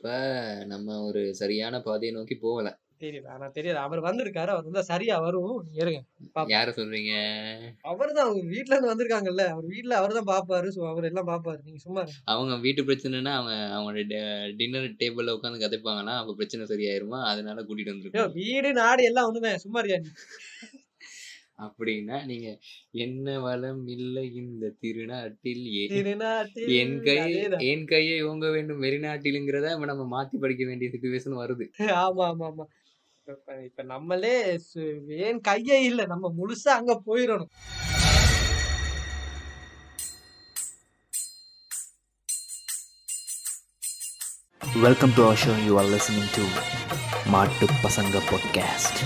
அப்ப நம்ம ஒரு சரியான பாதையை நோக்கி போகல. தெரியல. ஆனா தெரியாது. அவர் வந்திருக்காரு. அவர் வந்தா சரியா வரும். இருங்க. பாப்போம். யார சொல்றீங்க? அவர்தான் அவங்க வீட்ல இருந்து வந்திருக்காங்கல்ல. அவர் வீட்ல அவர் தான் பாப்பாரு. சோ அவர் எல்லாம் பாப்பாரு. நீங்க சும்மா இருங்க. அவங்க வீட்டு பிரச்சனைன்னா, அவங்க அவங்களோட ட டின்னர் டேபிள்ல உட்கார்ந்து கதைப்பாங்கன்னா, அப்ப பிரச்சனை சரியாயிருமா? அதனால கூட்டிட்டு யோவ்! வந்திருக்காங்க. வீடு, நாடு எல்லாம் ஒண்ணுதான். சும்மா இருயா நீ. அப்படின்னா, நீங்க "என்ன வளம் இல்லை இந்த திருநாட்டில் எ திருநாட்டில் என் கை அதேதான். என் கையை ஓங்க வேண்டும் வெறிநாட்டில்ங்கிறத இப்ப நம்ம மாத்தி படிக்க வேண்டிய சிச்சுவேஷன் வருது. ஆமா, ஆமா, ஆமா. இப்ப இப்ப நம்மளே சு என் கையே இல்ல. நம்ம முழுசா அங்க போயிரணும். Welcome to our show. You are listening to Matu Pasanga Podcast.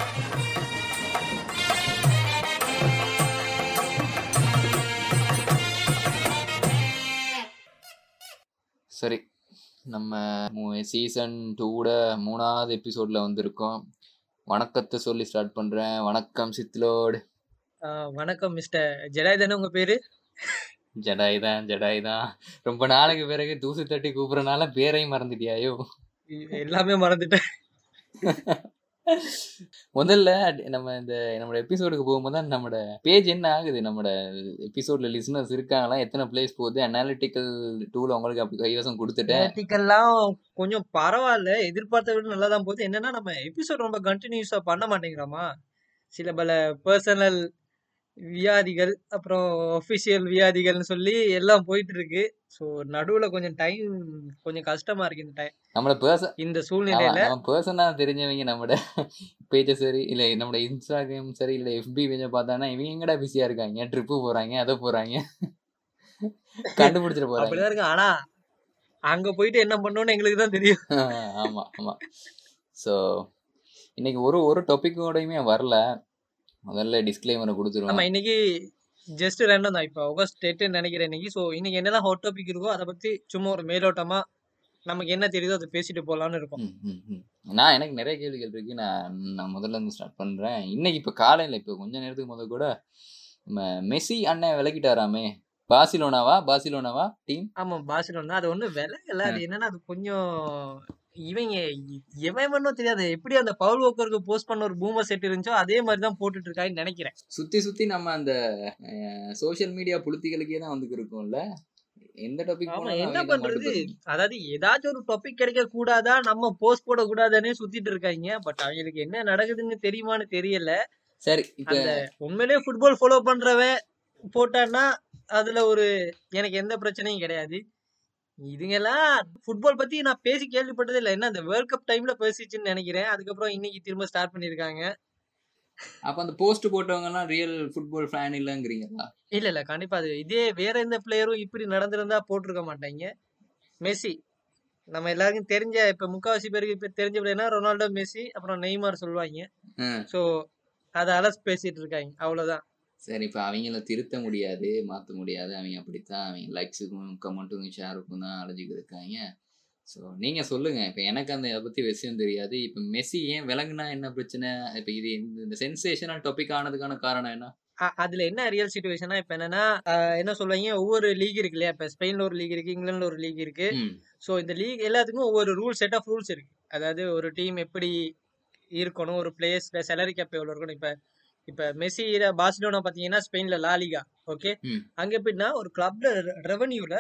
சரி. நம்ம மு சீசன் 2ட 3வது எபிசோட்ல வந்திருக்கோம். வணக்கத்த சொல்லி ஸ்டார்ட் பண்றேன். வணக்கம் சித்லோட். ஆ வணக்கம் மிஸ்டர் ஜெடாய் தானே உங்க பேரு? ஜடாய் தான், ஜடாய் தான். ரொம்ப நாளைக்கு பிறகு தூசு தட்டி கூப்பிடுறனால பேரையும் மறந்துட்டியாயோ? இ எல்லாமே மறந்துட்டேன். முதல்ல நம்ம இந்த நம்மோட எபிசோடுக்கு போகும்போது தான் நம்மோட பேஜ் என்ன ஆகுது? நம்மோட எபிசோட்ல லிசனர்ஸ் இருக்காங்களா? எத்தன பிளேஸ் போகுது? அனாலிட்டிக்கல் டூல் உங்களுக்கு அப்படி கைவசம் குடுத்துட்டேன். நேத்திக்கெல்லாம் கொஞ்சம் பரவால்ல. எதிர்பார்த்த விட நல்லா தான் போகுது. என்னன்னா நம்ம எபிசோட் ரொம்ப கன்டினியூஸா பண்ண மாட்டேங்கிறோமா? சில பல பெர்சனல் வியாதிகள், அப்புறம் ஆஃபிஷியல் வியாதிகள்னு சொல்லி எல்லாம் போயிட்டு இருக்கு. ஸோ நடுவுல கொஞ்சம் டைம் கொஞ்சம் கஷ்டமா இருக்கு இந்த டைம். நம்மள பெர்ச இந்த ஆமா. சூழ்நிலையில. நம்ம பெர்சனா தெரிஞ்சவங்க நம்மோட பேஜ சரி, இல்ல நம்மோட Instagram சரி, இல்ல FB பேஜ பார்த்தான்னா, இவங்க எங்கடா பிஸியா இருக்காங்க? ட்ரிப்பு போறாங்க, அத போறாங்க. கண்டுபிடிச்சிட போறாங்க. அப்படிதான் இருக்கு. ஆனா, அங்க போயிட்டு என்ன பண்ணணும்னு எங்களுக்கு தான் தெரியும். ஆமா, ஆமா. ஸோ இன்னைக்கு ஒரு ஒரு டாபிக்கோடையுமே வரல. முதல்ல டிஸ்க்ளைமர ஆமா குடுத்துருவோம். இன்னைக்கு ஜஸ்ட் ரேண்டம் தான். இப்ப ஆகஸ்ட் 8ன்னு நெனைக்கிறேன் இன்னைக்கு. ஸோ இன்னைக்கு என்னலாம் ஹாட் டாபிக் இருக்கோ அத பத்தி சும்மா ஒரு மேலோட்டமா நமக்கு என்ன தெரியுதோ அத பேசிட்டு போலான்னு இருக்கோம். ம், ம், ம். நான் எனக்கு நெறைய கேள்விகள் இருக்கு. நான் நான் முதல்ல இருந்து ஸ்டார்ட் பண்றேன். இன்னைக்கு இப்ப காலையில இப்ப கொஞ்ச நேரத்துக்கு முத கூட நம்ம மெஸ்ஸி அண்ணன் விலகிட்டாராமே. பார்சிலோனாவா? பார்சிலோனாவா டீம்? ஆமா பார்சிலோனா. அது ஒண்ணும் விலகல. அ. அது என்னன்னா அது கொஞ்சம் இவங்க எவன் எவனோ தெரியாது. எப்படி அந்த பவுல் வாக்கருக்கு போஸ்ட் பண்ண ஒரு பூமர் செட் இருந்துச்சோ அதே மாரி தான் போட்டுட்டு இருக்காங்கன்னு நெனைக்கிறேன். சுத்தி சுத்தி நம்ம அந்த அ சோசியல் மீடியா புளுத்திகளுக்கே தான் வந்துட்டு இருக்கோம்ல. எந்த டாபிக் ஆமா போனாலும் என்ன அவங்க தான் மாட்டு பண்றது? போறீங்க. அதாவது ஏதாச்சும் ஒரு டாபிக் கிடைக்க கூடாதா? நம்ம போஸ்ட் போட கூடாதான்னே சுத்திட்டு இருக்காய்ங்க. பட் அவங்களுக்கு என்ன நடக்குதுன்னு தெரியுமான்னு தெரியல. சரி. இப்ப அந்த உண்மையிலேயே ஃபுட்பால் ஃபாலோ பண்றவன் போட்டான்னா, அதுல ஒரு எனக்கு எந்த பிரச்சனையும் கிடையாது. இதுங்கலாம் ஃபுட்பால் பத்தி நான் பேசி கேள்விப்பட்டதே இல்ல. என்ன அந்த வேர்ல்ட் கப் டைம்ல பேசிச்சுன்னு நெனைக்கிறேன். அதுக்கப்புறம் இன்னைக்கு திரும்ப ஸ்டார்ட் பண்ணியிருக்காங்க. அப்ப அந்த போஸ்ட் போட்டவங்கலாம் ரியல் ஃபுட்பால் ஃபேன் இல்லங்கிறீங்களா? இல்ல, இல்ல. கண்டிப்பா அது இதே வேற எந்த பிளேயரும் இப்படி நடந்திருந்தா போட்டிருக்க மாட்டாய்ங்க. மெஸ்ஸி. நம்ம எல்லாருக்கும் தெரிஞ்ச இப்ப முக்காவாசி பேருக்கு இப்ப தெரிஞ்ச பிளேயர்னா ரொனால்டோ, மெஸ்ஸி, அப்புறம் நெய்மார் சொல்லுவாய்ங்க. ம். ஸோ அத அலசி பேசிட்டு இருக்காய்ங்க. அவ்வளோதான். சரி. இப்ப அவைங்கள திருத்த முடியாது, மாத்த முடியாது. அவைங்க அப்படித்தான். அவைங்க லைக்ஸுக்கும், கமெண்ட்டுக்கும், ஷேருக்கும் தான் அலைஞ்சுக்கிட்டு இருக்காய்ங்க. ஸோ நீங்க சொல்லுங்க. இப்ப எனக்கு அந்த இத பத்தி விஷயம் தெரியாது. இப்ப மெஸ்ஸி ஏன் விலகுனா என்ன பிரச்சனை? இப்ப இது இந்த சென்சேஷனல் டாபிக் ஆனதுக்கான காரணம் என்ன? அ அதுல என்ன ரியல் சிச்சுவேஷன்னா, இப்ப என்னன்னா, அ என்ன சொல்லுவாய்ங்க, ஒவ்வொரு லீக் இருக்கு இல்லையா? இப்ப ஸ்பெயின்ல ஒரு லீக் இருக்கு, இங்கிலாந்துல ஒரு லீக் இருக்கு. ம். ஸோ இந்த லீக் எல்லாத்துக்கும் ஒவ்வொரு ரூல் செட் ஆஃப் ரூல்ஸ் இருக்கு. அதாவது ஒரு டீம் எப்படி இருக்கணும், ஒரு பிளேயர்ஸ்ல சேலரி கேப் எவ்வளோ இருக்கணும். இப்ப இப்ப மெஸ்ஸி பார்சிலோனா பார்த்தீங்கன்னா, ஸ்பெயின்ல லா லிகா. ஓகே. ம். அங்க எப்படின்னா, ஒரு கிளப்ல ரெ ரெவென்யூல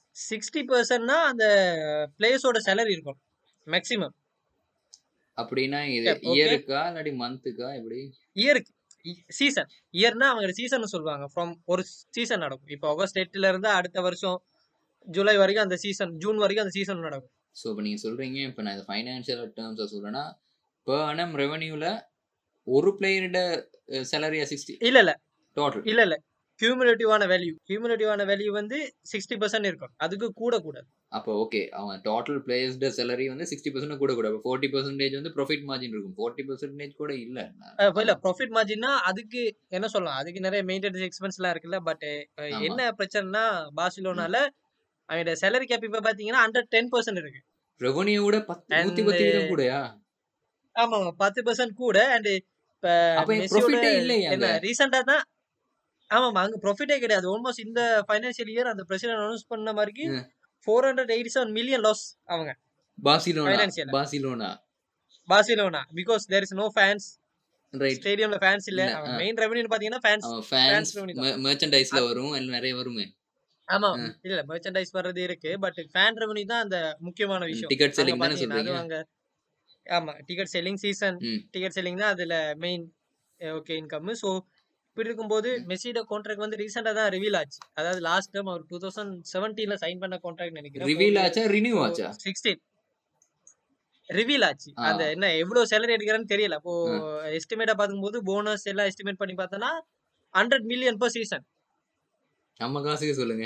60%னா அந்த பிளேயர்ஸோட சேலரி இருக்கணும். மேக்ஸிமம். அப்படின்னா இது கேப் ஓகே. இயருக்கா? இல்லாட்டி மந்த்துக்கா? எப்படி? இயருக்கு. இ சீசன். இயர்னா அவங்க சீசன்னு சொல்லுவாங்க. ஃப்ரம் ஒரு சீசன் நடக்கும். இப்ப ஆகஸ்ட் 8ல இருந்து அடுத்த வருஷம் ஜூலை வரைக்கும் அந்த சீசன் ஜூன் வரைக்கும் அந்த சீசன் நடக்கும். ஸோ இப்ப நீங்க சொல்றீங்க, இப்ப நான் இத ஃபைனான்ஷியல் டெர்ம்ஸா சொல்றேன்னா, பெர் ஆனம் ரெவென்யூல ஒரு பிளேயரோட அ சேலரியா 60 இல்ல, இல்ல. டோட்டல். இல்ல, இல்ல. கியூமுலேட்டிவான வேல்யூ. கியூமுலேட்டிவான வேல்யூ வந்து 60% இருக்கும். அதுக்கு கூட கூடாது. அப்ப ஓகே. அவன் டோட்டல் பிளேயர்ஸ்ட சேலரி வந்து 60% கூட கூட. அப்ப 40% வந்து புராஃபிட் மார்ஜின் இருக்கும். 40% கூட இல்ல. அ இல்ல ப்ராஃபிட் மார்ஜின்னா அதுக்கு என்ன சொல்லலாம்? அதுக்கு நெறைய மெயின்டனன்ஸ் எக்ஸ்பென்ஸ்லாம் இருக்குல்ல. பட் ஆமா. என்ன பிரச்சனைன்னா, ம். பார்சிலோனால அவங்களோட சேலரி கேப் இப்ப பார்த்தீங்கன்னா, அண்டர் 10% இருக்கு. ரெவென்யூவோட 10 அண்ட் 110 வீதம் கூடயா? ஆமாமா. 10% கூட அண்ட் இப்ப அப்ப என் மெஸ்ஸியோட ப்ராஃபிட்டே இல்லையே அங்க. என்ன ரீசென்ட்டா தான் ஆமாமா. அங்க ப்ராஃபிட்டே கிடையாது. ஆல்மோஸ்ட் இந்த ஃபைனான்ஷியல் இயர் அந்த பிரசிடென்ட் அனௌன்ஸ் பண்ண மாரிக்கு ம். 487 மில்லியன் லாஸ் அவங்க. Barcelona Financial. Barcelona Barcelona because there is no fans right ஸ்டேடியம்ல ஃபேன்ஸ் இல்ல இல்ல, ஆ. மெயின் ரெவன்யூ பாத்தீங்கன்னா ஃபேன்ஸ் அவன் fans ஃபேன்ஸ் revenue தான். மெர்ச்சன்டைஸ்ல வரும் எல்லாம் நிறைய வருமே ஆமா இல்ல மெர்ச்சன்டைஸ் வர்றது இருக்கு பட் ஃபேன் ரெவன்யூ தான் அந்த முக்கியமான விஷயம் டிக்கெட் அங்க செல்லிங் தானே பாத்தீங்கன்னா அது சொல்றீங்க அங்க ஆமா டிக்கெட் செல்லிங் சீசன் ம். டிக்கெட் செல்லிங் தான் அதுல மெயின் ஓகே இன்கம் ஸோ இப்படி இருக்கும்போது மெஸ்ஸியோட கான்ட்ராக்ட் வந்து ரீசெண்டா தான் ரிவீல் ஆச்சு அதாவது லாஸ்ட் டைம் அவர் டூ தௌசண்ட் செவன்டீன்ல சைன் பண்ண கான்ட்ராக்ட் நினைக்கிறேன் ரிவீல் ஆச்சா ரினியூ ஆச்சா சிக்ஸ்டீன் ரிவீல் ஆச்சு ஆ. அந்த என்ன எவ்வளவு சேலரி எடுக்கிறான்னு தெரியல அப்போ எஸ்டிமேட்டா பார்க்கும்போது போனஸ் எல்லாம் எஸ்டிமேட் பண்ணி பார்த்தோன்னா ஹண்ட்ரட் மில்லியன் per சீசன் நம்ம காசுக்கு சொல்லுங்க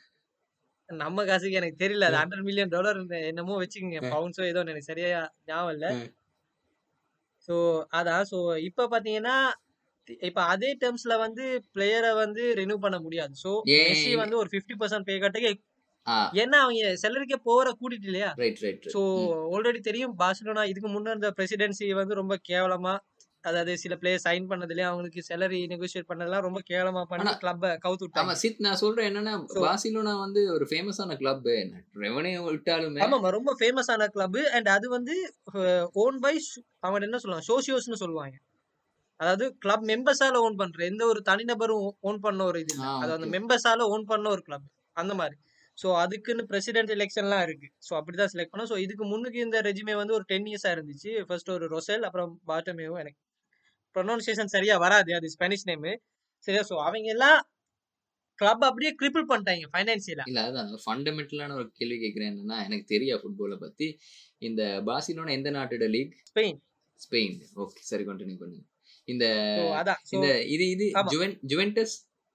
நம்ம காசுக்கு எனக்கு தெரியல அது ஹண்ட்ரட் மில்லியன் டாலர் என்னமோ வச்சுக்கோங்க பவுன்ஸோ ஏதோ எனக்கு சரியா ஞாபகம் இல்ல ம். ஸோ அதான் ஸோ இப்போ பார்த்தீங்கன்னா இப்போ அதே டேர்ம்ஸ்ல வந்து பிளேயரை வந்து ரினியூ பண்ண முடியாது ஸோ ஏன்? மெஸ்ஸி வந்து ஒரு ஃபிஃப்டி பர்சன்ட் பே கட்டுக்கு ஆ ஏன்னா அவங்க சேலரிக்கே போகிற கூட்டிட்டு இல்லையா ரைட் ரைட் ஸோ ஆல்ரெடி தெரியும் பார்சிலோனா இதுக்கு முன்ன இருந்த பிரசிடென்சி வந்து ரொம்ப கேவலமா அதாவது சில பிளேயர் சைன் பண்ணதுலயே அவங்களுக்கு சேலரி நெகோசியேட் பண்ணதெல்லாம் ரொம்ப கேவலமா பண்ணி ஆனா- கிளப்பை கவுத்து ஆமா விட்டாங்க சித் நான் சொல்றேன் என்னன்னா So- பார்சிலோனா வந்து ஒரு ஃபேமஸான கிளப் ரெவன்யூ விட்டாலுமே ஆமாமா ரொம்ப ஃபேமஸான கிளப் அண்ட் அது வந்து ஓன் பை அவங்க என்ன சொல்லுவாங்க சோசியோஸ்னு சொல்லுவாங்க அதாவது கிளப் மெம்பர்ஸால ஓன் பண்ற எந்த ஒரு தனிநபரும் ஓன் பண்ண ஒரு இது இல்ல ஆ, அது அந்த okay. மெம்பர்ஸால ஓன் பண்ண ஒரு கிளப் அந்த மாதிரி ஸோ அதுக்குன்னு பிரசிடென்ட் எலெக்ஷன்லாம் இருக்கு ஸோ அப்படிதான் செலக்ட் பண்ணோம் ஸோ இதுக்கு முன்னுக்கு இந்த ரெஜிமே வந்து ஒரு டென் இயர்ஸா இருந்துச்சு ஃபர்ஸ்ட் ஒரு ரொசெல் அப்புறம் பாட்டமேவும் எனக்கு ப்ரொனவுன்சியேஷன் சரியா வராது அது ஸ்பானிஷ் நேமு சரியா ஸோ அவங்க எல்லாம் கிளப் அப்படியே கிரிப்பிள் பண்ணிட்டாங்க ஃபைனான்சியலா இல்ல அதான் ஃபண்டமெண்டலான ஒரு கேள்வி கேட்கிறேன் என்னன்னா எனக்கு தெரியா ஃபுட்பாலை பத்தி இந்த பார்சிலோனா எந்த நாட்டோட லீக் ஸ்பெயின் ஸ்பெயின் ஓகே சரி கண்டினியூ பண்ணுங்க இந்த ஸோ அதான் ஸோ இந்த இது இது ஆமா. ஜுவென் ஜுவென்டஸ்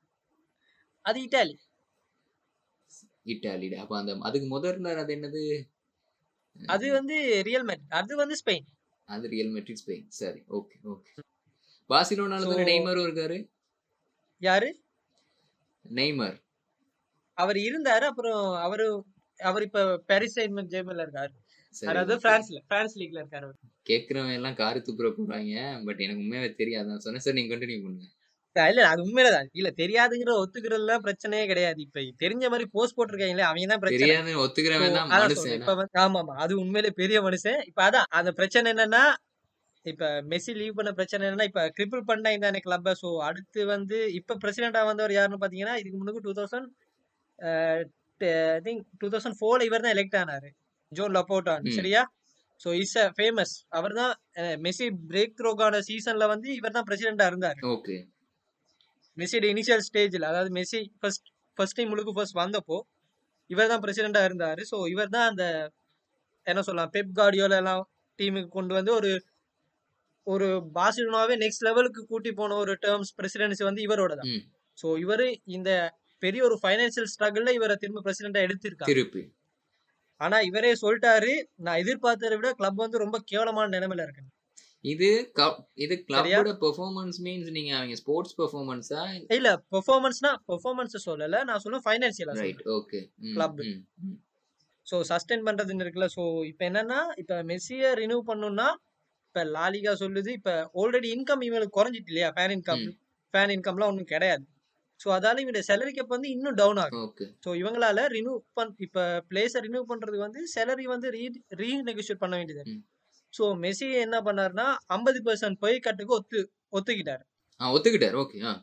அது இட்டாலி இட்டாலிடா அப்ப அந்த அதுக்கு முதல் இருந்தார் அது என்னது அது வந்து ரியல் மேட் அது வந்து ஸ்பெயின் அது ரியல் மெட்ரிக் ஸ்பெயின் சரி ஓகே ஓகே பார்சிலோனால So- தானே நெய்மரும் இருக்காரு யாரு நெய்மர் அவர் இருந்தாரு அப்புறம் அவரு அவர் இப்ப பாரிஸ் சைன் ஜேர்மன்ல இருக்காரு சரி அதாவது okay. பிரான்ஸ்ல பிரான்ஸ் லீக்ல இருக்காரு அவர். கேக்குறவன் எல்லாம் காரி துப்புற போறாங்க பட் எனக்கு உண்மையாவே தெரியாது நான் சொன்னேன் சார் நீங்க கண்டினியூ பண்ணுங்க இல்ல அது உண்மையிலதான் இல்ல தெரியாதுங்கிற ஒத்துக்கிறதுலாம் பிரச்சனையே கிடையாது இப்ப தெரிஞ்ச மாதிரி போஸ்ட் போட்டிருக்காங்களே அவங்க தான் பிரச்சனை தெரியாது ஒத்துக்கிறவன் So, தான் அதான் சொல்றேன். மனுஷன் இப்ப வந்து- ஆமா ஆமா அது உண்மையிலே பெரிய மனுஷன் இப்ப அதான் அந்த பிரச்சனை என்னன்னா இப்ப மெஸ்ஸி லீவ் பண்ண பிரச்சனை என்னன்னா இப்ப கிரிப்பிள் பண்ணாங்க தானே கிளப்ப சோ அடுத்து வந்து இப்ப பிரசிடென்டா வந்தவர் யாருன்னு பாத்தீங்கன்னா இதுக்கு முன்னுக்கு two thousand I think two thousand ஃபோர்ல இவர் தான் எலெக்ட் ஆனாரு ஜோன் லப்போட்டான் ம். சரியா சோ இஸ் அ ஃபேமஸ் அவர் தான் மெஸ்ஸி பிரேக் த்ரோக்கான சீசன்ல வந்து இவர் தான் பிரசிடென்டா இருந்தாரு ஓகே மெஸ்ஸியோட இனிஷியல் ஸ்டேஜ்ல அதாவது மெஸ்ஸி ஃபர்ஸ்ட் ஃபர்ஸ்ட் டைம் முழுக்க ஃபர்ஸ்ட் வந்தப்போ இவர் தான் பிரசிடெண்டா இருந்தாரு ஸோ இவர் தான் அந்த என்ன சொல்லலாம் பெப் கார்டியோல எல்லாம் டீமுக்கு கொண்டு வந்து ஒரு ஒரு பார்சிலோனாவே நெக்ஸ்ட் லெவலுக்கு கூட்டி போன ஒரு டேர்ம்ஸ் பிரசிடென்சி வந்து இவரோட தான் ம். ஸோ இவரு இந்த பெரிய ஒரு ஃபைனான்சியல் ஸ்ட்ரகிள்ல இவரை திரும்ப பிரசிடெண்டா எடுத்திருக்காரு திருப்பி ஆனா இவரே சொல்லிட்டாரு நான் எதிர்பார்த்ததை விட கிளப் வந்து ரொம்ப கேவலமான நிலைமையில இருக்கு இது க- இது கிளப்போட பெர்ஃபார்மன்ஸ் மீன்ஸ் நீங்க அவங்க ஸ்போர்ட்ஸ் பெர்ஃபார்மன்ஸா இல்ல பெர்ஃபார்மன்ஸ்னா பெர்ஃபார்மன்ஸ் சொல்லல நான் சொல்ல ஃபைனான்சியலா right okay Club. So sustain பண்றதுன்னு இருக்குல்ல ஸோ இப்போ என்னன்னா இப்போ மெஸ்ஸியை ரினியூ பண்ணணும்னா இப்போ லாலிகா சொல்லுது இப்போ ஆல்ரெடி இன்கம் இவங்களுக்கு குறைஞ்சிட்டு இல்லையா ஃபேன் இன்கம் ம். ஃபேன் இன்கம்லாம் ஒன்றும் கிடையாது ஸோ அதால இவங்க சேலரி கேப் வந்து இன்னும் டவுன் ஆகும் ஓகே ஸோ இவங்களால ரினியூ பண் இப்போ பிளேஸை ரினியூ பண்றது வந்து சேலரி வந்து ரீ ரீநெகோஷியேட் பண்ண வேண்டியது ம். ஸோ மெஸ்ஸி என்ன பண்ணாருன்னா ஐம்பது பர்சன்ட் போய் கட்டுக்கு ஒத்து ஒத்துக்கிட்டாரு ஆ ஒத்துக்கிட்டாரு ஓகே ஆ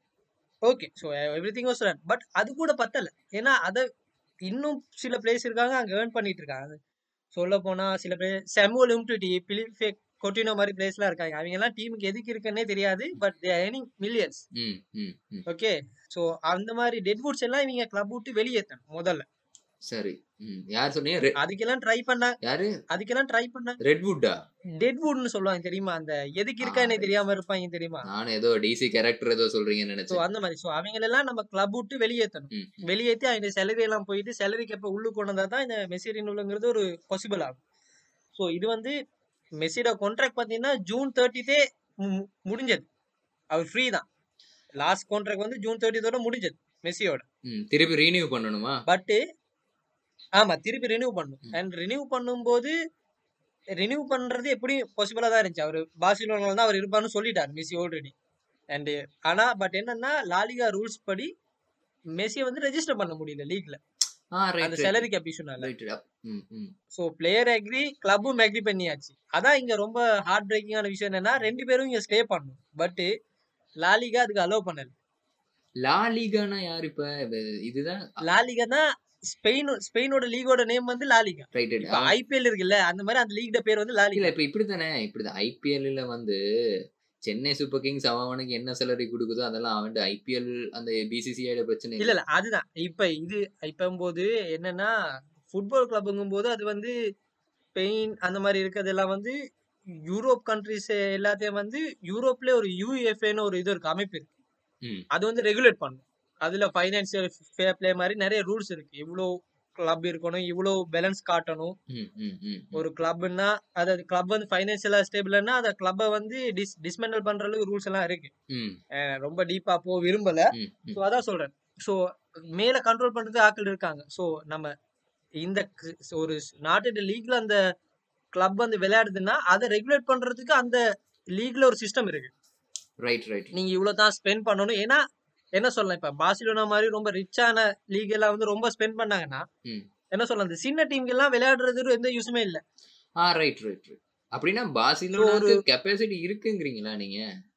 okay so everything was run but அது கூட பத்தல ஏன்னா அதை இன்னும் சில பிளேஸ் இருக்காங்க அங்கே ஏர்ன் பண்ணிட்டு இருக்காங்க சொல்ல போனா சில பேர் செமுவல் இம்டிட்டி பிலிஃபே கொட்டினோ மாதிரி பிளேஸ்லாம் இருக்காங்க அவங்க எல்லாம் டீமுக்கு எதுக்கு இருக்குன்னே தெரியாது பட் தே ஏர்னிங் மில்லியன்ஸ் ம் ம் ம் ஓகே ஸோ அந்த மாதிரி டெட்வுட்ஸ் எல்லாம் இவங்க கிளப் விட்டு வெளியேற்றணும் முதல்ல சரி ம் யார் சொன்னீங்க ரெ- அதுக்கெல்லாம் ட்ரை பண்ணாங்க யாரு அதுக்கெல்லாம் ட்ரை பண்ணாங்க ரெட்வுட்டா டெட்வுட்னு சொல்லுவாங்க தெரியுமா அந்த எதுக்கு இருக்கானே right. தெரியாம இருப்பாங்க தெரியுமா நான் ஏதோ டிசி கேரக்டர் ஏதோ சொல்றீங்கன்னு ஸோ நினைச்சேன் அந்த மாதிரி ஸோ அவங்களெல்லாம் நம்ம கிளப் விட்டு வெளியேற்றணும் ம், ம். வெளியேற்றி அவங்க சேலரி எல்லாம் போயிட்டு சேலரிக்கு எப்போ உள்ளு கொண்டு வந்தா தான் இந்த மெஸ்ஸி ரினுவலுங்கிறது ஒரு பாசிபிள் ஆகும் ஸோ இது வந்து மெஸ்ஸியோட கான்ட்ராக்ட் பார்த்தீங்கன்னா ஜூன் தேர்ட்டித்தே முடிஞ்சது அவர் ஃப்ரீ தான் லாஸ்ட் கான்ட்ராக்ட் வந்து ஜூன் தேர்ட்டித்தோட முடிஞ்சது மெஸ்ஸியோட ம் திருப்பி ரீனியூ பண்ணணுமா பட்டு ஆமா திருப்பி ரினியூ பண்ணும் ம். அண்ட் ரினியூ பண்ணும்போது ரினியூ பண்றது எப்படி பாசிபிளா தான் இருந்துச்சு அவர் பார்சிலோனால தான் அவர் இருப்பார்னு சொல்லிட்டார் மெஸ்ஸி ஆல்ரெடி அண்ட் ஆனா பட் என்னன்னா லாலிகா ரூல்ஸ் படி மெஸ்ஸியை வந்து ரெஜிஸ்டர் பண்ண முடியல லீக்ல ஆ ரைட் அந்த ரைட் salary cap இஷ்யூனால ரைட் ம் ம் ஸோ பிளேயர் அக்ரி கிளப்பும் அக்ரி பண்ணியாச்சு அதான் இங்க ரொம்ப ஹார்ட் பிரேக்கிங்கான விஷயம் என்னன்னா ரெண்டு பேரும் இங்க ஸ்டே பண்ணணும் பட் லாலிகா அதுக்கு அலோவ் பண்ணல லா லீகானா யார் இப்ப இது- இதுதான் லாலிகா தான் ஸ்பெயின் ஸ்பெயினோட லீகோட நேம் வந்து லாலிகா ரைட் இப்ப ஐபிஎல் இருக்குல்ல அந்த மாதிரி அந்த லீக் பேர் வந்து இல்ல லாலிகா இப்ப இப்படித்தானே இப்படிதான் ஐபிஎல்ல வந்து சென்னை சூப்பர் கிங்ஸ் அவன் அவனுக்கு என்ன சேலரி கொடுக்குதோ அதெல்லாம் அவன் ஐபிஎல் அந்த பிசிசிஐட பிரச்சனை இல்ல இல்ல அதுதான் இப்ப இது இப்ப போது என்னன்னா ஃபுட்பால் கிளப்புங்கும் போது அது வந்து ஸ்பெயின் அந்த மாதிரி இருக்கிறதெல்லாம் வந்து யூரோப் கண்ட்ரிஸ் எல்லாத்தையும் வந்து யூரோப்ல ஒரு யூஎஃப்ஏன்னு ஒரு இது இருக்கு அமைப்பு இருக்கு ம் அது வந்து ரெகுலேட் பண்ணும் அதுல ஃபைனான்சியல் ஃபேர் பிளே மாதிரி நிறைய ரூல்ஸ் இருக்கு இவ்வளோ கிளப் இருக்கணும் இவ்வளோ பேலன்ஸ் காட்டணும் ம் ம் ம் ம். ஒரு கிளப்னா அதாவது கிளப் வந்து ஃபைனான்சியலா ஸ்டேபிள்னா அந்த கிளப்பை வந்து டிஸ் டிஸ்மெண்டல் பண்ற அளவுக்கு ரூல்ஸ் எல்லாம் இருக்கு ம் அஹ் ரொம்ப டீப்பா போ விரும்பல ம் ம் ஸோ அதான் சொல்றேன் ஸோ மேல கண்ட்ரோல் பண்றது ஆட்கள் இருக்காங்க ஸோ நம்ம இந்த க- ஒரு நாட்டு லீக்ல அந்த கிளப் வந்து விளையாடுதுன்னா அதை ரெகுலேட் பண்றதுக்கு அந்த லீக்ல ஒரு சிஸ்டம் இருக்கு ரைட் ரைட் நீங்க இவ்வளவு தான் ஸ்பெண்ட் பண்ணணும் ஏன்னா என்ன சொல்லலாம் இப்ப பார்சிலோனா மாதிரி ரொம்ப ரிச்சான லீக் எல்லாம் வந்து ரொம்ப ஸ்பெண்ட் பண்ணாங்கன்னா ம் என்ன சொல்லலாம் இந்த சின்ன டீமுக்கு எல்லாம் விளையாடுறது எந்த யூஸுமே இல்ல ஆ ரைட் ரைட் ரைட் அப்படின்னா பார்சிலோனாக்கு கெப்பாசிட்டி இருக்குங்கிறீங்களா நீங்க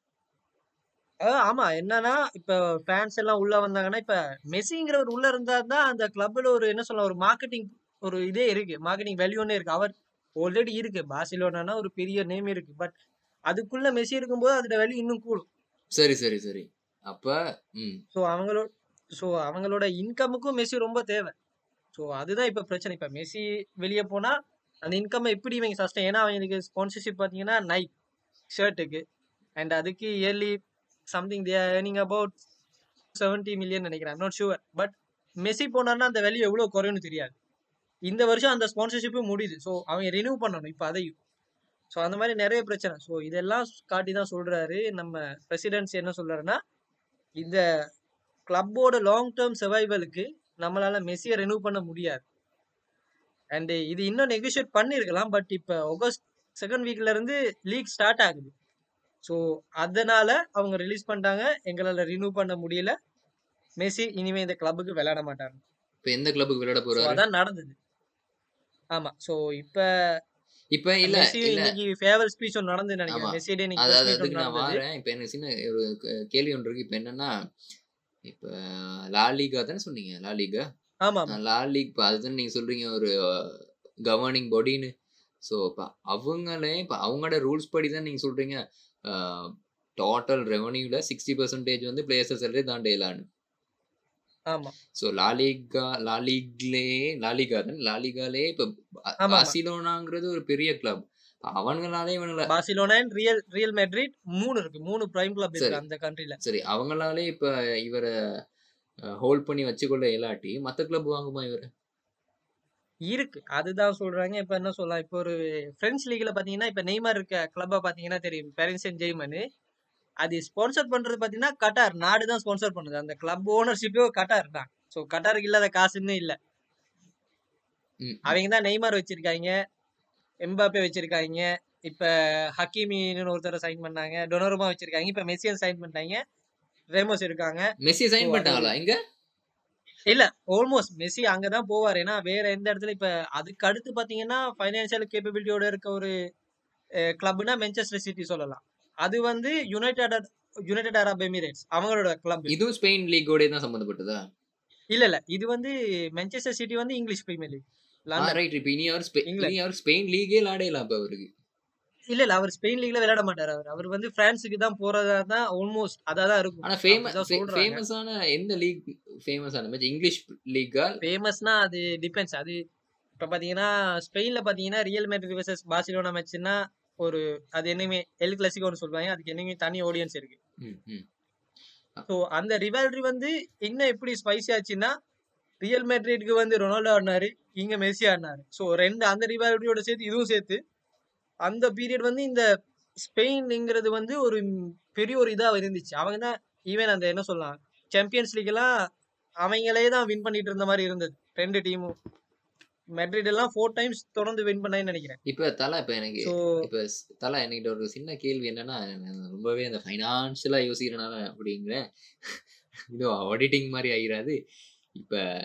அஹ் ஆமா என்னன்னா இப்ப ஃபேன்ஸ் எல்லாம் உள்ள வந்தாங்கன்னா இப்ப மெஸ்ஸிங்கிறவர் உள்ள இருந்தா தான் அந்த கிளப்ல ஒரு என்ன சொல்ல ஒரு மார்க்கெட்டிங் ஒரு இதே இருக்கு மார்க்கெட்டிங் வேல்யூன்னே இருக்கு அவர் ஆல்ரெடி இருக்கு பார்சிலோனானா ஒரு பெரிய நேம் இருக்கு பட் அதுக்குள்ள மெஸ்ஸி இருக்கும்போது அதோட வேல்யூ இன்னும் கூடும் சரி சரி சரி அப்ப ம் ஸோ அவங்களோட ஸோ அவங்களோட இன்கமுக்கும் மெஸ்ஸி ரொம்ப தேவை ஸோ அதுதான் இப்போ பிரச்சனை இப்போ மெஸ்ஸி வெளியே போனா அந்த இன்கம் எப்படி இவங்க சஸ்டைன் ஏன்னா அவங்களுக்கு ஸ்பான்சர்ஷிப் பார்த்தீங்கன்னா நைக் ஷர்ட்டுக்கு அண்ட் அதுக்கு yearly something they earning about seventy million நினைக்கிறேன் நாட் ஷுவர் பட் மெஸ்ஸி போனார்னா அந்த வேல்யூ எவ்வளோ குறையும்னு தெரியாது இந்த வருஷம் அந்த ஸ்பான்சர்ஷிப்பும் முடியுது ஸோ அவங்க ரினியூ பண்ணணும் இப்போ அதையும் ஸோ அந்த மாதிரி நிறைய பிரச்சனை ஸோ இதெல்லாம் காட்டி தான் சொல்றாரு நம்ம பிரசிடென்ட்ஸ் என்ன சொல்றாருன்னா இந்த கிளப்போட லாங் டேர்ம் சர்வைவலுக்கு நம்மளால மெஸ்ஸியை ரினியூ பண்ண முடியாது அண்ட் இது இன்னும் நெகோஷியேட் பண்ணியிருக்கலாம் பட் இப்போ ஆகஸ்ட் செகண்ட் வீக்ல இருந்து லீக் ஸ்டார்ட் ஆகுது ஸோ அதனால அவங்க ரிலீஸ் பண்ணிட்டாங்க எங்களால் ரினியூ பண்ண முடியல மெஸ்ஸி இனிமே இந்த கிளப்புக்கு விளையாட மாட்டாங்க இப்ப எந்த கிளப்புக்கு விளையாட ஸோ போறாரு அதான் நடந்தது ஆமா ஸோ இப்போ இப்ப இல்ல மெஸ்ஸி இல்ல இன்னைக்கு ஃபேவல் ஸ்பீச் ஒன்று நடந்து ஆமா நினைக்கிறேன் மெஸ்ஸியோட இன்னைக்கு அது press அது meet அதுக்கு ஒண்ணு நான் நடந்தது வாரேன் இப்ப எனக்கு சின்ன ஒரு க- கேள்வி ஒன்று இருக்கு இப்ப என்னன்னா இப்ப லாலிகா தானே சொன்னீங்க லாலிகா ஆமா ஆமா லாலிக் இப்போ அதுதான் நீங்க சொல்றீங்க ஒரு கவர்னிங் பாடின்னு ஸோ இப்போ அவங்களே இப்போ அவங்களோட ரூல்ஸ் படி தான் நீங்க சொல்றீங்க டோட்டல் ரெவன்யூல சிக்ஸ்டி பர்சன்டேஜ் வந்து பிளேயர்ஸ் சேலரி தாண்டையலான்னு ஆமா ஸோ லாலிகா லாலிக்லே லாலிகா தான் லாலிகாலே இப்போ ஆமா ஆமா பார்சிலோனாங்கிறது ஒரு பெரிய கிளப் அவங்களாலே இவனுங்கள Barcelona and Real Real Madrid மூணு இருக்கு மூணு பிரைம் கிளப் சரி இருக்கு அந்த கண்ட்ரில சரி அவங்களாலே இப்போ இவரை ஹோல்ட் பண்ணி வச்சுக்கொள்ள இயலாட்டி மற்ற கிளப் வாங்குமா இவரை இருக்கு அதுதான் சொல்றாங்க இப்ப என்ன சொல்லலாம் இப்போ ஒரு பிரெஞ்சு லீக்ல பாத்தீங்கன்னா இப்ப நெய்மர் இருக்க கிளப்ப பாத்தீங்கன்னா தெரியும் பாரிஸ் சென்ட் ஜெர்மனி அது ஸ்பான்சர் பண்றது பாத்தீங்கன்னா கட்டார் நாடு தான் ஸ்பான்சர் பண்ணுது அந்த கிளப் ஓனர்ஷிப்பே கட்டார் தான் ஸோ கட்டாருக்கு இல்லாத காசுன்னு இல்ல ம், ம். அவங்க தான் நெய்மர் வச்சிருக்காங்க எம்பாப்பே வச்சிருக்காங்க இப்ப ஹக்கீமின்னு ஒருத்தரை சைன் பண்ணாங்க டொனோருமா வச்சிருக்காங்க இப்ப மெஸ்ஸியன் சைன் பண்ணிட்டாங்க ரேமோஸ் இருக்காங்க மெஸ்ஸி ஸோ சைன் அது பண்ணிட்டாங்களா இங்க இல்ல ஆல்மோஸ்ட் மெஸ்ஸி அங்கதான் போவார் ஏன்னா வேற எந்த இடத்துல இப்ப அதுக்கு அடுத்து பாத்தீங்கன்னா ஃபைனான்சியல் கேப்பபிலிட்டியோட இருக்க ஒரு கிளப்னா மென்செஸ்டர் சிட்டி சொல்லலாம் அது வந்து யுனைடெட் யுனைடெட் அரப் எமிரேட்ஸ் அவங்களோட கிளப் இதுவும் ஸ்பெயின் லீக்கோட தான் சம்மந்தப்பட்டதா இல்ல இல்ல இது வந்து மென்செஸ்டர் சிட்டி வந்து இங்கிலீஷ் பிரீமியர் லீக் ஆ லண்டன் ரைட் இப்போ இனி அவர் ஸ்பெ- இங்கிலாந்து இனி அவர் ஸ்பெயின் லீகே விளையாடலாம் இப்போ அவருக்கு இல்ல இல்ல அவர் ஸ்பெயின் லீக்ல விளையாட மாட்டார் அவர் அவர் வந்து பிரான்ஸுக்கு தான் போறதா தான் ஆல்மோஸ்ட் அதான் இருக்கும் ஆனா ஃபேமஸ் அப்படிதான் சொல்றாங்க ஃபேமஸான எந்த லீக் ஃபேமஸான மேட்ச் இங்கிலீஷ் லீக்கா ஃபேமஸ்னா அது டிபெண்ட்ஸ் அது இப்ப பாத்தீங்கன்னா ஸ்பெயின்ல பாத்தீங்கன்னா ரியல் மேட்ரிட் வர்சஸ் பார்சிலோனா மேட்ச்னா ஒரு அது என்னமே எல் கிளாசிக்கோன்னு சொல்லுவாங்க அதுக்கு என்னமே தனி ஆடியன்ஸ் இருக்கு ம் ம் ஸோ அந்த ரிவால்ரி வந்து இன்னும் எப்படி ஸ்பைசி ஆச்சுன்னா ரியல் மேட்ரிட்க்கு வந்து ரொனால்டோ ஆடினாரு இங்க மெஸ்ஸி ஆடினாரு ஸோ ரெண்டு அந்த ரிவால்ரியோட சேர்த்து இதுவும் சேர்த்து அந்த பீரியட் வந்து இந்த ஸ்பெயின்ங்கிறது வந்து ஒரு பெரிய ஒரு இதா இருந்துச்சு அவங்க தான் ஈவன் அந்த என்ன சொல்லலாம் சாம்பியன்ஸ் லீக் எல்லாம் அவங்களே தான் வின் பண்ணிட்டு இருந்த மாதிரி இருந்தது ரெண்டு டீமும் மெட்ரிட் எல்லாம் ஃபோர் டைம்ஸ் தொடர்ந்து வின் பண்ணான்னு நினைக்கிறேன் இப்போ தலை இப்போ எனக்கு ஸோ இப்போ தலை என்கிட்ட ஒரு சின்ன கேள்வி என்னன்னா நான் ரொம்பவே அந்த ஃபைனான்ஷியலா யோசிக்கிறனால அப்படிங்கிறேன் இது ஆடிட்டிங் மாதிரி ஆகிராது இப்போ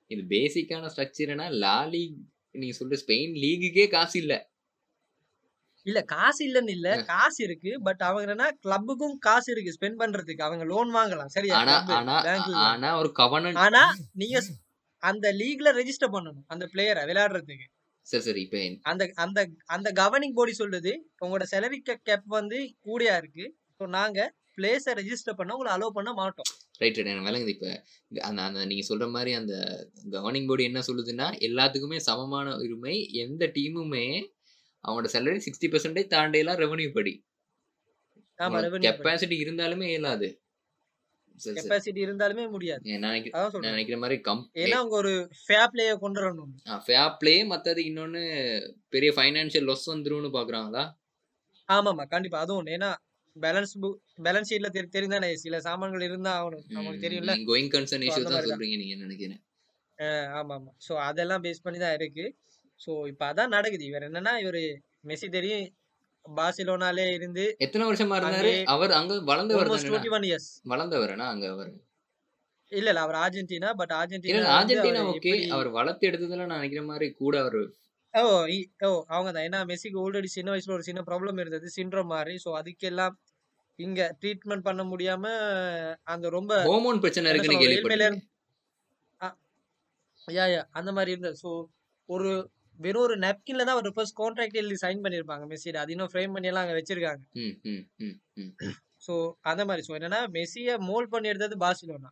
இது பேசிக்கான ஸ்ட்ரக்சர்னா லா லீக் நீங்க சொல்ற ஸ்பெயின் லீகுக்கே காசு இல்ல இல்ல காசு இல்லன்னு இல்ல அஹ். காசு இருக்கு பட் அவங்க என்னன்னா கிளப்புக்கும் காசு இருக்கு ஸ்பெண்ட் பண்றதுக்கு அவங்க லோன் வாங்கலாம் சரியா ஆனா club, ஆனா bankல. ஆனா ஒரு கவர்னன் ஆனா நீங்க ஸ்- அந்த லீக்ல ரெஜிஸ்டர் பண்ணணும் அந்த பிளேயரை விளையாடுறதுக்கு சரி சரி இப்ப அந்த அந்த அந்த கவர்னிங் பாடி சொல்லுது உங்களோட செலரி கேப் வந்து கூடயா இருக்கு ஸோ நாங்க பிளேஸை ரெஜிஸ்டர் பண்ண உங்களை அலோவ் பண்ண மாட்டோம் ரைட் ரைட் எனக்கு விளங்குது இப்ப இந்த- அந்த அந்த நீங்க சொல்ற மாதிரி அந்த கவர்னிங் போர்டு என்ன சொல்லுதுன்னா எல்லாத்துக்குமே சமமான உரிமை எந்த டீமுமே அவனோட சேலரி சிக்ஸ்டி பெர்சன்டேஜ் தாண்டையெல்லாம் ரெவன்யூ படி ஆமா ரெவன்யூ கெப்பாசிட்டி இருந்தாலுமே இயலாது சரி சரி கெப்பாசிட்டி இருந்தாலுமே முடியாது நான் நினைக்கிற- அதான் நான் சொல்றேன் நினைக்கிற மாதிரி கம் ஏன்னா அவங்க ஒரு ஃபேர் பிளேய கொண்டு வரணும் ஃபேர் பிளே மத்தது இன்னொன்னு பெரிய ஃபைனான்சியல் லொஸ் வந்துரும்னு பாக்குறாங்களா ஆமாமா கண்டிப்பா அதுவும் ஒண்ணு ஏன்னா பேலன்ஸ் பேலன்ஸ் ஷீட்ல தெரி தெரிந்தானே சில சாமான்கள் இருந்தா ஆகணும் நமக்கு தெரியும்ல கோயிங் கன்சர்ன் So, இஷ்யூ அந்த தான் மாதிரி தான். சொல்றீங்க நீங்க நினைக்கிறேன் அஹ் ஆமா ஆமா ஸோ அதெல்லாம் பேஸ் பண்ணி தான் இருக்கு ஸோ இப்போ அதான் நடக்குது இவர் என்னன்னா இவர் மெஸ்ஸி தெரியும் பார்சிலோனாலே இருந்து எத்தனை வருஷமா இருந்தாரு அங்கே அவர் அங்க வளர்ந்தவர் ஆல்மோஸ்ட் தானே டுவெண்ட்டி ஒன் இயர்ஸ் வளர்ந்தவரனா அங்க அவர் இல்ல இல்ல அவர் அர்ஜென்டினா பட் இல்ல அர்ஜென்டினா இல்ல, வந்து அர்ஜென்டினா அவர் ஓகே எப்படி அவர் வளர்த்து எடுத்ததுல நான் நினைக்கிற மாதிரி கூட அவர் ஓ இ- ஓ அவங்க தான் ஏன்னா மெஸ்ஸிக்கு ஆல்ரெடி சின்ன வயசுல ஒரு சின்ன ப்ராப்ளம் இருந்தது சிண்ட்ரோம் மாதிரி ஸோ அதுக்கெல்லாம் இங்க ட்ரீட்மெண்ட் பண்ண முடியாம அந்த ரொம்ப ஹோமோன் பிரச்சனை என்ன இருக்குன்னு சொல்ல ஒரு ஏழ்மையில கேள்விப்பட்டிருக்கேன் யா யா அந்த மாதிரி இருந்தது ஸோ ஒரு வெறும் ஒரு நெப்கின்ல தான் அவர் ஃபர்ஸ்ட் கான்ட்ராக்ட் எழுதி சைன் பண்ணியிருப்பாங்க மெஸ்ஸியோட அது இன்னும் ஃப்ரேம் பண்ணி எல்லாம் அங்க வச்சிருக்காங்க ம் ம் ம் ம் ஸோ அந்த மாதிரி ஸோ என்னன்னா மெஸ்ஸியை மோல்ட் பண்ணி எடுத்தது பார்சிலோனா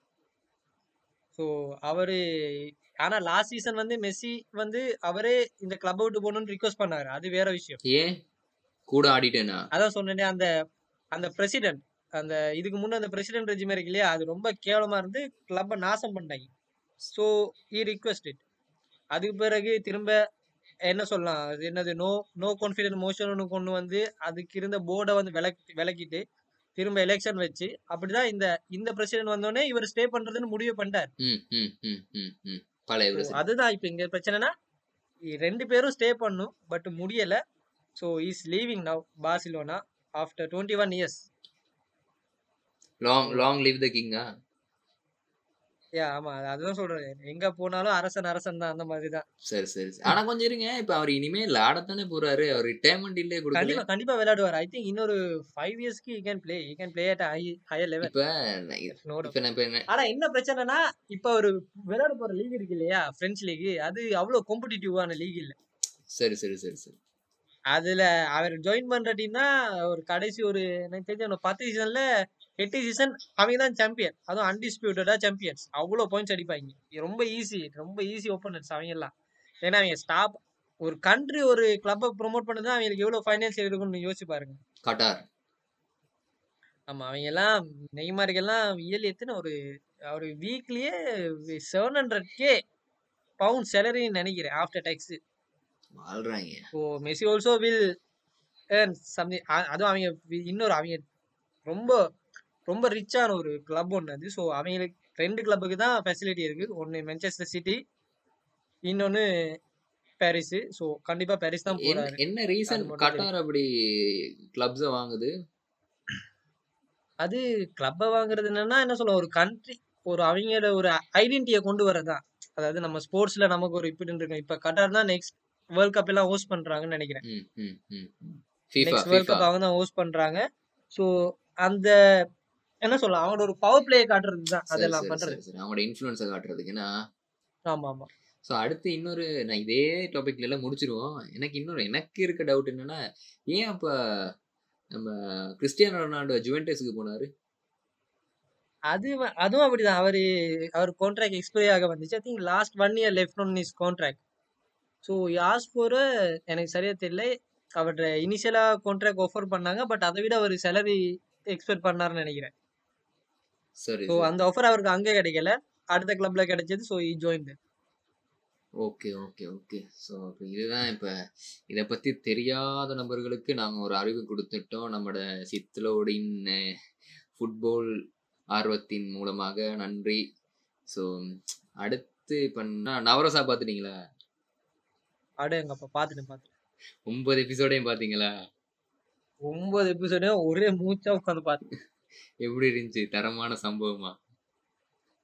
ஸோ அவரு ஆனா லாஸ்ட் சீசன் வந்து மெஸ்ஸி வந்து அவரே இந்த கிளப் விட்டு போகணும்னு ரிக்வஸ்ட் பண்ணாரு அது வேற விஷயம் ஏன் கூட ஆடிட்டேனா அதான் சொன்னேனே அந்த அந்த பிரசிடென்ட் அந்த இதுக்கு முன்ன அந்த பிரசிடென்ட் ரெஜிமே இருக்கு இல்லையா அது ரொம்ப கேவலமா இருந்து கிளப்பை நாசம் பண்ணாங்க ஸோ ஈ ரிக்வெஸ்டட் அதுக்கு பிறகு திரும்ப என்ன சொல்லலாம் அது என்னது நோ நோ கான்ஃபிடென்ட் மோஷன் கொண்டு வந்து அதுக்கு இருந்த போர்டை வந்து விலக்கி விலக்கிட்டு திரும்ப எலெக்ஷன் வச்சு அப்படிதான் இந்த இந்த பிரசிடென்ட் வந்தோடனே இவர் ஸ்டே பண்றதுன்னு முடிவு பண்ணிட்டார் ம் ம் ம் ம் ம் பழைய So, பிரச்சனை அதுதான் இப்ப இங்க பிரச்சனைனா இ- ரெண்டு பேரும் ஸ்டே பண்ணும் பட் முடியல so is leaving now Barcelona after twenty one years long long live the கிங்கா ஏ ஆமா அது- அதுதான் சொல்றேன் எங்க போனாலும் அரசன் அரசன் தான் அந்த மாதிரி தான் சரி சரி சரி. ஆனா கொஞ்சம் இருங்க இப்ப அவர் இனிமே விளையாடத்தானே போறாரு அவர் ரிட்டையர்மெண்ட் இல்லே கொடுக்கல கண்டிப்பா கண்டிப்பா விளையாடுவார் ஐ திங்க் இன்னொரு ஃபைவ் இயர்ஸ்க்கு you can play you can play at high higher level இப்ப நான் இப்ப நான் இப்ப என்ன ஆனா என்ன பிரச்சனைனா இப்ப ஒரு விளையாட போற லீக் இருக்கு இல்லையா பிரெஞ்சு லீக் அது அவ்வளவு காம்படிட்டிவான லீக் இல்ல சரி சரி சரி சரி அதுல அவர் ஜாயின் பண்ற டீம் தான் ஒரு கடைசி ஒரு எனக்கு தெரிஞ்ச ஒரு பத்து சீசன்ல எட்டு சீசன் அவங்க தான் சாம்பியன் அதுவும் அன்டிஸ்பியூட்டடா சாம்பியன்ஸ் அவ்வளவு பாயிண்ட்ஸ் அடிப்பாங்க இது ரொம்ப ஈஸி ரொம்ப ஈஸி ஓப்பனன்ஸ் அவங்க எல்லாம் ஏன்னா அவங்க ஸ்டாப் ஒரு கண்ட்ரி ஒரு கிளப்பை ப்ரோமோட் பண்ணது அவங்களுக்கு எவ்வளவு ஃபைனான்சியல் இருக்கும்னு யோசிச்சு பாருங்க கட்டார் ஆமா அவங்க எல்லாம் நெய்மாருக்கு எல்லாம் இயர்லி எத்தனை ஒரு ஒரு வீக்லயே செவன் ஹண்ட்ரட் கே பவுண்ட் சேலரின்னு நினைக்கிறேன் ஆஃப்டர் டேக்ஸ் வாழ்றாங்க so Messi also will earn something அதுவும் அவங்க வி- இன்னொரு அவங்க ரொம்ப ரொம்ப ரிச்சான ஒரு கிளப் ஒன்று அது ஸோ அவங்களுக்கு ரெண்டு கிளப்புக்கு தான் ஃபெசிலிட்டி இருக்கு ஒன்று மான்செஸ்டர் சிட்டி இன்னொன்று பாரிஸ் ஸோ கண்டிப்பா பாரிஸ் தான் என்ன போறாரு என்ன ரீசன் அது மட்டும் கட்டார் அப்படி கிளப்ஸ வாங்குது அது கிளப்பை வாங்குறது என்னன்னா என்ன சொல்ல ஒரு கண்ட்ரி ஒரு அவங்களோட ஒரு ஐடென்டிட்டியை கொண்டு வரதான் அதாவது நம்ம ஸ்போர்ட்ஸ்ல நமக்கு ஒரு இப்படி இருக்கும் இப்ப கட்டார் தான் நெக்ஸ்ட் வேர்ல்ட் கப் எல்லாம் ஹோஸ்ட் பண்றாங்கன்னு நினைக்கிறேன் ம் ம் ம் ம். FIFA next world FIFA cup அவங்க தான் ஹோஸ்ட் பண்றாங்க ஸோ அந்த என்ன சொல்ல அவங்களோட ஒரு பவர் பிளே காட்டுறது தான் சரி அதெல்லாம் சரி பண்றது சரி சரி அவங்களோட இன்ஃப்ளூயன்ஸை காட்டுறதுக்குன்னா ஆமா ஆமா ஸோ அடுத்து இன்னொரு நான் இதே டாபிக்ல எல்லாம் முடிச்சிருவோம் எனக்கு இன்னொரு எனக்கு இருக்க டவுட் என்னன்னா ஏன் அப்ப நம்ம கிறிஸ்டியானோ ரொனால்டோ ஜுவென்டஸ்க்கு போனாரு அது வ- அதுவும் அப்படிதான் அவரு அவர் கான்ட்ராக்ட் எக்ஸ்பைரி ஆக வந்துச்சு I think last one year left on is contract so யாஸ் போற எனக்கு சரியா தெரியல அவர்கிட்ட இனிஷியலா கான்ட்ராக்ட் ஆஃபர் பண்ணாங்க பட் அதை விட அவர் சேலரி எக்ஸ்பெக்ட் பண்ணாருன்னு நினைக்கிறேன் சரி ஸோ சரி அந்த ஆஃபர் அவருக்கு அங்கே கிடைக்கல அடுத்த கிளப்ல கிடைச்சது ஸோ இ join okay okay okay so இதுதான் இப்போ இதை பற்றி தெரியாத நபர்களுக்கு நாங்கள் ஒரு அறிவு கொடுத்துட்டோம் நம்மளோட சித்லோடின் ஃபுட்பால் ஆர்வத்தின் மூலமாக நன்றி ஸோ அடுத்து இப்போ நவரசா பார்த்துட்டீங்களா அட எங்கப்பா பார்த்துட்டேன் பார்த்துட்டேன் ஒன்பது எபிசோடையும் பார்த்தீங்களா ஒன்பது எபிசோடையும் ஒரே மூச்சா உட்காந்து பார்த்தேன் எப்படி இருந்துச்சு தரமான சம்பவமா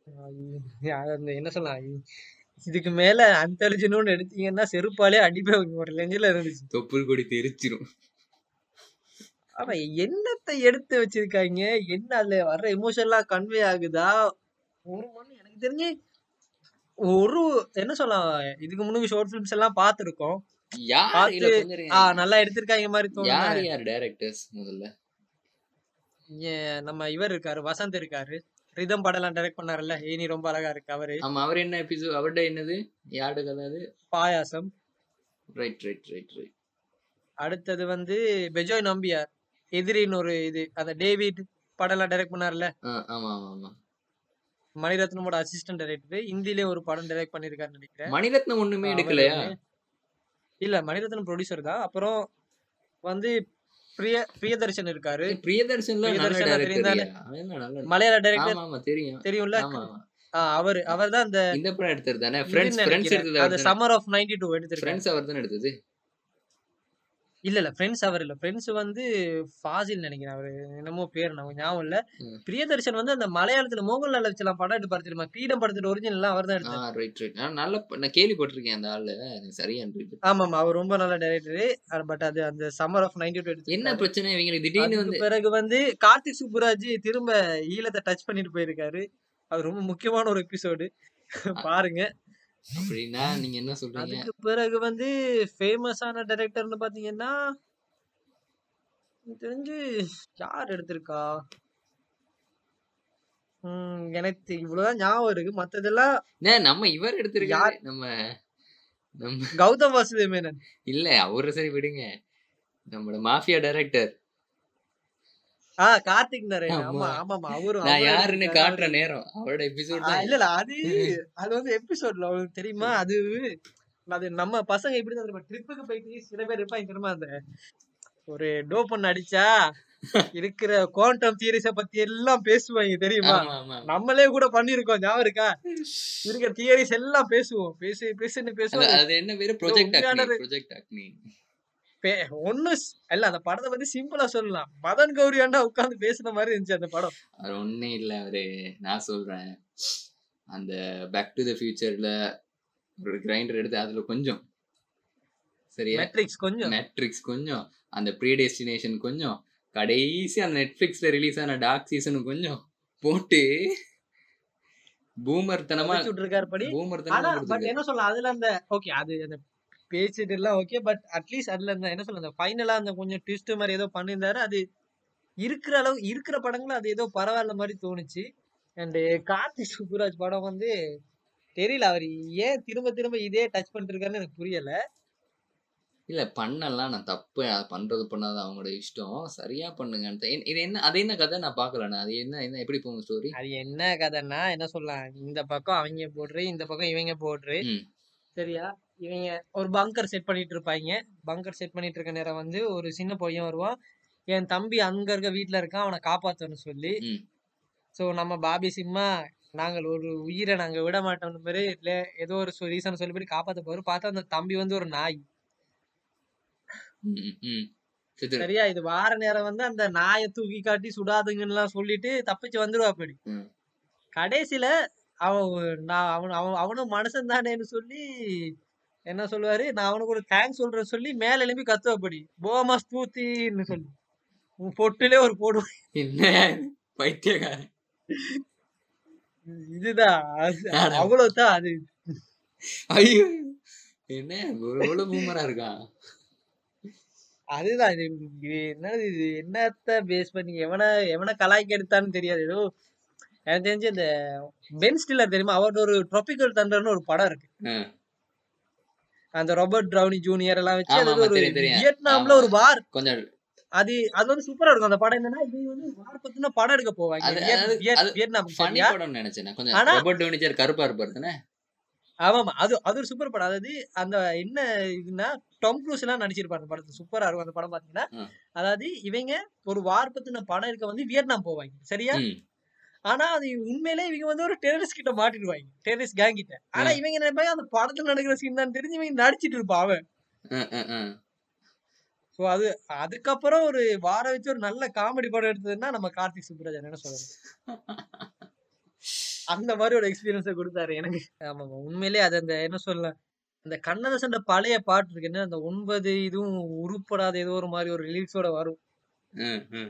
ஐயோ, அந்த என்ன சொல்லலாம் இதுக்கு மேல அன்டெலிஜென்ட்னு எடுத்தீங்கன்னா செருப்பாலே அடிப்பேன் ஒரு லெஞ்சில இருந்துச்சு தொப்புள் கொடி தெரிச்சிரும் ஆனா என்னத்தை எடுத்து வச்சிருக்காங்க என்ன அதுல வர்ற எமோஷன்லாம் கன்வே ஆகுதா ஒரு மணி எனக்கு தெரிஞ்சு ஒரு என்ன சொல்லலாம் இதுக்கு முன்னாடி ஷார்ட் ஃபிலிம்ஸ் எல்லாம் பார்த்திருக்கோம் யார் பார்த்து இல்ல கொஞ்சம் இருங்க. ஆ நல்லா எடுத்திருக்காங்க மாதிரி தோணுது யார் யார் டைரக்டர்ஸ் முதல்ல ஏன் நம்ம இவர் இருக்காரு வசந்த் இருக்காரு ரிதம் படம்லாம் டைரக்ட் பண்ணாருல்ல ஏனி ரொம்ப அழகா இருக்கு அவரு ஆமா அவர் என்ன எபிசோட் அவர்ட என்னது யாரு கதை அது பாயாசம் ரைட் ரைட் ரைட் ரைட் அடுத்தது வந்து பெஜோய் நம்பியார் எதிரின்னு ஒரு இது அந்த டேவிட் படம்லாம் டைரக்ட் பண்ணாருல்ல ஆமா ஆமா ஆமா மணிரத்னமோட அசிஸ்டன்ட் டைரக்டர் ஹிந்திலே ஒரு படம் டைரக்ட் பண்ணிருக்காருன்னு நினைக்கிறேன் மணிரத்னம் ஒண்ணுமே அவர் எடுக்கலையா ஒண்ணு. இல்ல மணிரத்னம் ப்ரொடியூசர் தான் அப்புறம் வந்து பிரிய பிரியதர்ஷன் இருக்காரு பிரியதர்ஷன்ல நல்ல பிரியதர்ஷனா டைரக்டர் தெரியுந்தானே? அவன் நல்ல மலையாள டைரக்டர் ஆமா ஆமா தெரியும் தெரியும்ல ஆமா ஆமா அவர் அவர் தான் அந்த இந்த படம் எடுத்தது தானே இதுன்னு ஃப்ரெண்ட்ஸ் ஃப்ரெண்ட்ஸ் நினைக்கிறேன். எடுத்தது அந்த அவர் சம்மர் ஆஃப் நைன்டி டூ எடுத்திருக்காரு ஃப்ரெண்ட்ஸ் அவர் தானே எடுத்தது இல்ல இல்ல ஃப்ரெண்ட்ஸ் அவர் இல்ல ஃப்ரெண்ட்ஸ் வந்து ஃபாசில் நினைக்கிறேன் அவரு என்னமோ பேர் நமக்கு ஞாபகம் இல்ல ம். பிரியதர்ஷன் வந்து அந்த மலையாளத்துல மோகன்லால் வச்சலாம் படம் எடுப்பாரு தெரியுமா கிரீடம் படத்துல ஒரிஜினல் அவர் தான் ஆ எடுத்தாரு ரைட் ரைட் நான் நல்ல ப- நான் கேள்விப்பட்டிருக்கேன் அந்த ஆளு எனக்கு சரியா இருக்கு ஆமா ஆமா அவர் ரொம்ப நல்ல டைரக்டர் பட் அது அந்த சம்மர் ஆஃப் நைன்டி டூ என்ன எடுத்து பிரச்சனை இவங்களுக்கு திடீர்னு வந்து அதுக்கு பிறகு வந்து கார்த்திக் சுப்புராஜ் திரும்ப ஈழத்தை டச் பண்ணிட்டு போயிருக்காரு அது ரொம்ப முக்கியமான ஒரு எபிசோடு பாருங்க அப்படின்னா நீங்க என்ன சொல்றீங்க அதுக்கு பிறகு வந்து ஃபேமஸான டைரக்டர்னு பாத்தீங்கன்னா எனக்கு தெரிஞ்சு யார் எடுத்திருக்கா உம் எனக்கு இவ்வளவுதான் ஞாபகம் இருக்கு மத்ததெல்லாம் என்ன, நம்ம இவர் எடுத்திருக்காரு நம்ம நம்ம கௌதம் வாசுதேவ் மேனன் இல்ல அவரு சரி விடுங்க நம்மளோட மாஃபியா டைரக்டர் ஆ கார்த்திக் நரேன் ஆமா. ஆமா ஆமா அவரும் நான் அவரும் யாருன்னு எடுத்திருக்காரு. காட்டுற நேரம் அவரோட எபிசோட் ஆ, தான் இல்ல இல்ல அது அது வந்து எபிசோட்ல உங்களுக்கு தெரியுமா அது அது நம்ம பசங்க இப்படி தான் தெரியுமா ட்ரிப்புக்கு போயிட்டு சில பேர் இருப்பாங்க தெரியுமா அந்த ஒரு டோப்பன் அடிச்சா இருக்கிற குவாண்டம் தியரிஸ பத்தி எல்லாம் பேசுவாங்க தெரியுமா ஆமா ஆமா நம்மளே கூட பண்ணிருக்கோம் ஞாபகம் இருக்கா இருக்கிற தியரிஸ் எல்லாம் பேசுவோம் பேசி பேசுன்னு அது பேசுவோம் அது என்ன பேரு ப்ரொஜெக்ட் அக்னி உண்மையானது. ப்ரொஜெக்ட் அக்னி பே- ஒண்ணு ஸ்- இல்ல அந்த படத்தை பத்தி சிம்பிளா சொல்லலாம் மதன் கௌரி அண்ணா உட்கார்ந்து பேசுன மாதிரி இருந்துச்சு அந்த படம் அது ஒண்ணும் இல்ல அவரு நான் சொல்றேன் அந்த பேக் டு த ஃபியூச்சர்ல ஒரு கிரைண்டர் எடுத்து அதுல கொஞ்சம் சரியா மெட்ரிக்ஸ் கொஞ்சம் மேட்ரிக்ஸ் கொஞ்சம் அந்த ப்ரீ டெஸ்டினேஷன் கொஞ்சம் கடைசி அந்த நெட்ஃபிளிக்ஸ்ல ரிலீஸ் ஆன டார்க் சீசன் கொஞ்சம் போட்டு பூமர் தனமா வச்சு விட்டுருக்காரு படி பூமர் ஆனா தனமா பட் கொடுத்துருக்காரு என்ன சொல்லலாம் அதுல அந்த ஓகே அது அந்த பேசிட்டு எல்லாம் ஓகே பட் அட்லீஸ்ட் அதுல அந்த என்ன சொல்ல அந்த ஃபைனலா அந்த கொஞ்சம் ட்விஸ்ட் மாதிரி ஏதோ பண்ணியிருந்தாரு அது இருக்கிற அளவு இருக்கிற படங்களும் அது ஏதோ பரவாயில்ல மாதிரி தோணுச்சு அண்ட் கார்த்திக் சுப்புராஜ் படம் வந்து தெரியல அவர் ஏன் திரும்ப திரும்ப இதே டச் பண்ணிட்டு இருக்காருன்னு எனக்கு புரியல இல்ல பண்ணலாம் நான் தப்பு அது பண்றது பண்ணாத அவங்களோட இஷ்டம் சரியா பண்ணுங்க இது என்ன அது என்ன கதை நான் பாக்கல அது என்ன என்ன எப்படி போகும் ஸ்டோரி அது என்ன கதைன்னா என்ன சொல்லலாம் இந்த பக்கம் அவங்க போடுறு இந்த பக்கம் இவங்க போடுறு ம். சரியா இவங்க ஒரு பங்கர் செட் பண்ணிட்டு இருப்பாங்க பங்கர் செட் பண்ணிட்டு இருக்க நேரம் வந்து ஒரு சின்ன பையன் வருவான் என் தம்பி அங்க இருக்க வீட்ல இருக்கான் அவனை காப்பாத்தணும் சொல்லி ம். சோ நம்ம பாபி சிம்மா நாங்கள் ஒரு உயிரை நாங்க விட மாட்டோம்னு மாதிரி இல்ல ஏதோ ஒரு ரீசன் சொல்லி போய் காப்பாத்த போறோம் பார்த்தா அந்த தம்பி வந்து ஒரு நாய் ம், ம், ம். செத்துரு. சரியா இது வார நேரம் வந்து அந்த நாயை தூக்கி காட்டி சுடாதுங்கன்னு எல்லாம் சொல்லிட்டு தப்பிச்சு வந்துருவா அப்படி ம். கடைசியில அவன் ஒரு- நான் அவன் அவன் அவனும் மனுஷன் தானேன்னு சொல்லி என்ன சொல்லுவாரு நான் அவனுக்கு ஒரு தேங்க்ஸ் சொல்றேன்னு சொல்லி மேல எழுப்பி கத்துவப்படி போமா ஸ்தூத்தின்னு சொல்லி உன் பொட்டுலே ஒரு போடு என்ன பைத்தியக்காரன் இதுதான் அது- ஆனா. அவ்வளவுதான் அது ஐயோ என்ன எவ்வளவு பூமரா இருக்கான் அதுதான் இது இது என்னது இது என்னத்த பேஸ் பண்ணி எவனை எவனை கலாய்க்க எடுத்தான்னு தெரியாது ஏதோ எனக்கு தெரிஞ்சு இந்த பென் ஸ்டில்லர் தெரியுமா அவரோட ஒரு ட்ராபிக்கல் தண்டர்னு ஒரு படம் இருக்கு ஆ. அந்த ராபர்ட் ட்ரௌனி ஜூனியர் எல்லாம் வச்சு ஆமா, அது ஆமா, ஒரு தெரியும், தெரியும். வியட்நாம்ல ஆமா. ஒரு வார் கொஞ்சம் அது அது வந்து சூப்பரா இருக்கும் அந்த படம் என்னன்னா இது வந்து வார் பத்தின படம் எடுக்க போவாங்க அது- வியட்- அது- வியட்- அது வியட்நாம் ஃபன்னி சரியா? படம் நினைச்சேன் கொஞ்சம் ஆனா- ரோபர்ட் டோனிச்சர் கருப்பா இருப்பாரு தானே ஆமாமா அது அது ஒரு சூப்பர் படம் அதாவது அந்த என்ன இதுன்னா டாம் க்ரூஸ் எல்லாம் நடிச்சிருப்பாரு அந்த படத்துல சூப்பரா இருக்கும் அந்த படம் பாத்தீங்கன்னா ம். அதாவது இவங்க ஒரு வார் பத்தின படம் இருக்க வந்து வியட்நாம் போவாங்க சரியா ம். ஆனா அது உண்மையிலே இவங்க வந்து ஒரு டெரரிஸ்ட் கிட்ட மாட்டிடுவாங்க டெரரிஸ்ட் கேங் கிட்ட ஆனா ம். இவங்க நினைப்பாங்க அந்த படத்துல நடக்கிற சீன் தான் தெரிஞ்சு இவங்க நடிச்சிட்டு இருப்பான் அவன் ஆ, ஆ, ஆ. சோ அது அதுக்கப்புறம் ஒரு வார வச்சு ஒரு நல்ல காமெடி படம் எடுத்ததுன்னா நம்ம கார்த்திக் சுப்புராஜ் என்ன சொல்றது அந்த மாதிரி ஒரு எக்ஸ்பீரியன்ஸை கொடுத்தாரு எனக்கு ஆமாமா உண்மையிலேயே அது அந்த என்ன சொல்லலாம் அந்த கண்ணதாசன் பழைய பாட்டு இருக்கு என்ன அந்த ஒன்பது இதுவும் உருப்படாத ஏதோ ஒரு மாதிரி ஒரு லிரிக்ஸோட வரும் ம், ம்.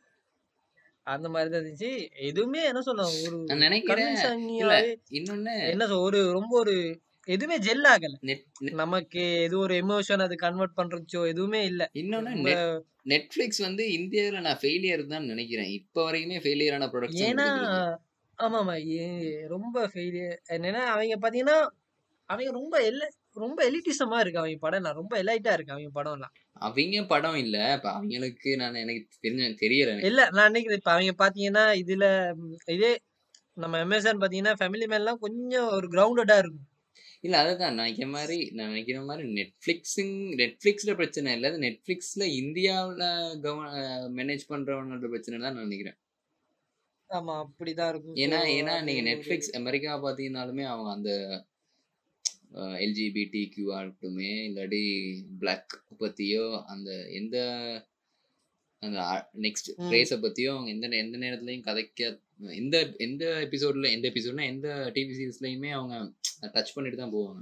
அந்த மாதிரி தான் இருந்துச்சு எதுவுமே என்ன சொல்லலாம் ஒரு நான் நினைக்கிறேன் கன்வின்ஸ் இல்ல ஆகியாவே இன்னொன்னு என்ன சொல் ஒரு ரொம்ப ஒரு எதுவுமே ஜெல் ஆகல நெட் நெட்- நமக்கு எது ஒரு எமோஷன் அது கன்வெர்ட் பண்றச்சோ எதுவுமே இல்ல இன்னொன்னு ரொம்ப நெட் நெட்ஃபிளிக்ஸ் வந்து இந்தியாவில் நான் ஃபெயிலியர் தான் நினைக்கிறேன் இப்போ வரைக்குமே ஃபெயிலியரான ப்ராடக்ட்ஸ் ஏன்னா கொடுத்துருக்கு ஆமா ஆமா ஏ- ரொம்ப ஃபெயிலியர் என்னன்னா அவங்க பாத்தீங்கன்னா அவங்க ரொம்ப எல்ல ரொம்ப எலிட்டிசமா இருக்கு அவங்க படம் எல்லாம் ரொம்ப எலைட்டா இருக்கு அவங்க படம் எல்லாம் அவங்க படம் இல்ல இப்ப அவங்களுக்கு நான் எனக்கு தெரிஞ்ச தெரியல எனக்கு. இல்ல நான் நினைக்கிறேன் இப்ப அவங்க பாத்தீங்கன்னா இதுல ம், இதே நம்ம அமேசான் பாத்தீங்கன்னா ஃபேமிலி மேன்லாம் கொஞ்சம் ஒரு கிரவுண்டடா இருக்கும் இல்ல அதுதான் நான் நினைக்கிற மாதிரி நான் நினைக்கிற மாதிரி நெட்ஃபிளிக்ஸிங் நெட்ஃபிளிக்ஸ்ல பிரச்சனை இல்ல அது நெட்ஃபிளிக்ஸ்ல இந்தியாவுல கவ மேனேஜ் பண்றவனோட பிரச்சனை தான் நான் நினைக்கிறேன் ஆமா அப்படிதான் இருக்கும் ஏன்னா So, ஏன்னா அது நீங்க ஒரு நெட்ஃபிளிக்ஸ் அமெரிக்கா பாத்தீங்கன்னாலுமே அவங்க அந்த எல்ஜிபிடி கியூஆ இருக்கட்டுமே இல்லாட்டி பிளாக் பத்தியோ அந்த எந்த அந்த நெக்ஸ்ட் ம். ரேஸை பத்தியோ அவங்க எந்த நே- எந்த நேரத்துலயும் கதைக்க எந்த எந்த எபிசோட்ல எந்த எபிசோட்னா எந்த டிவி சீரிஸ்லயுமே அவங்க டச் பண்ணிட்டு தான் போவாங்க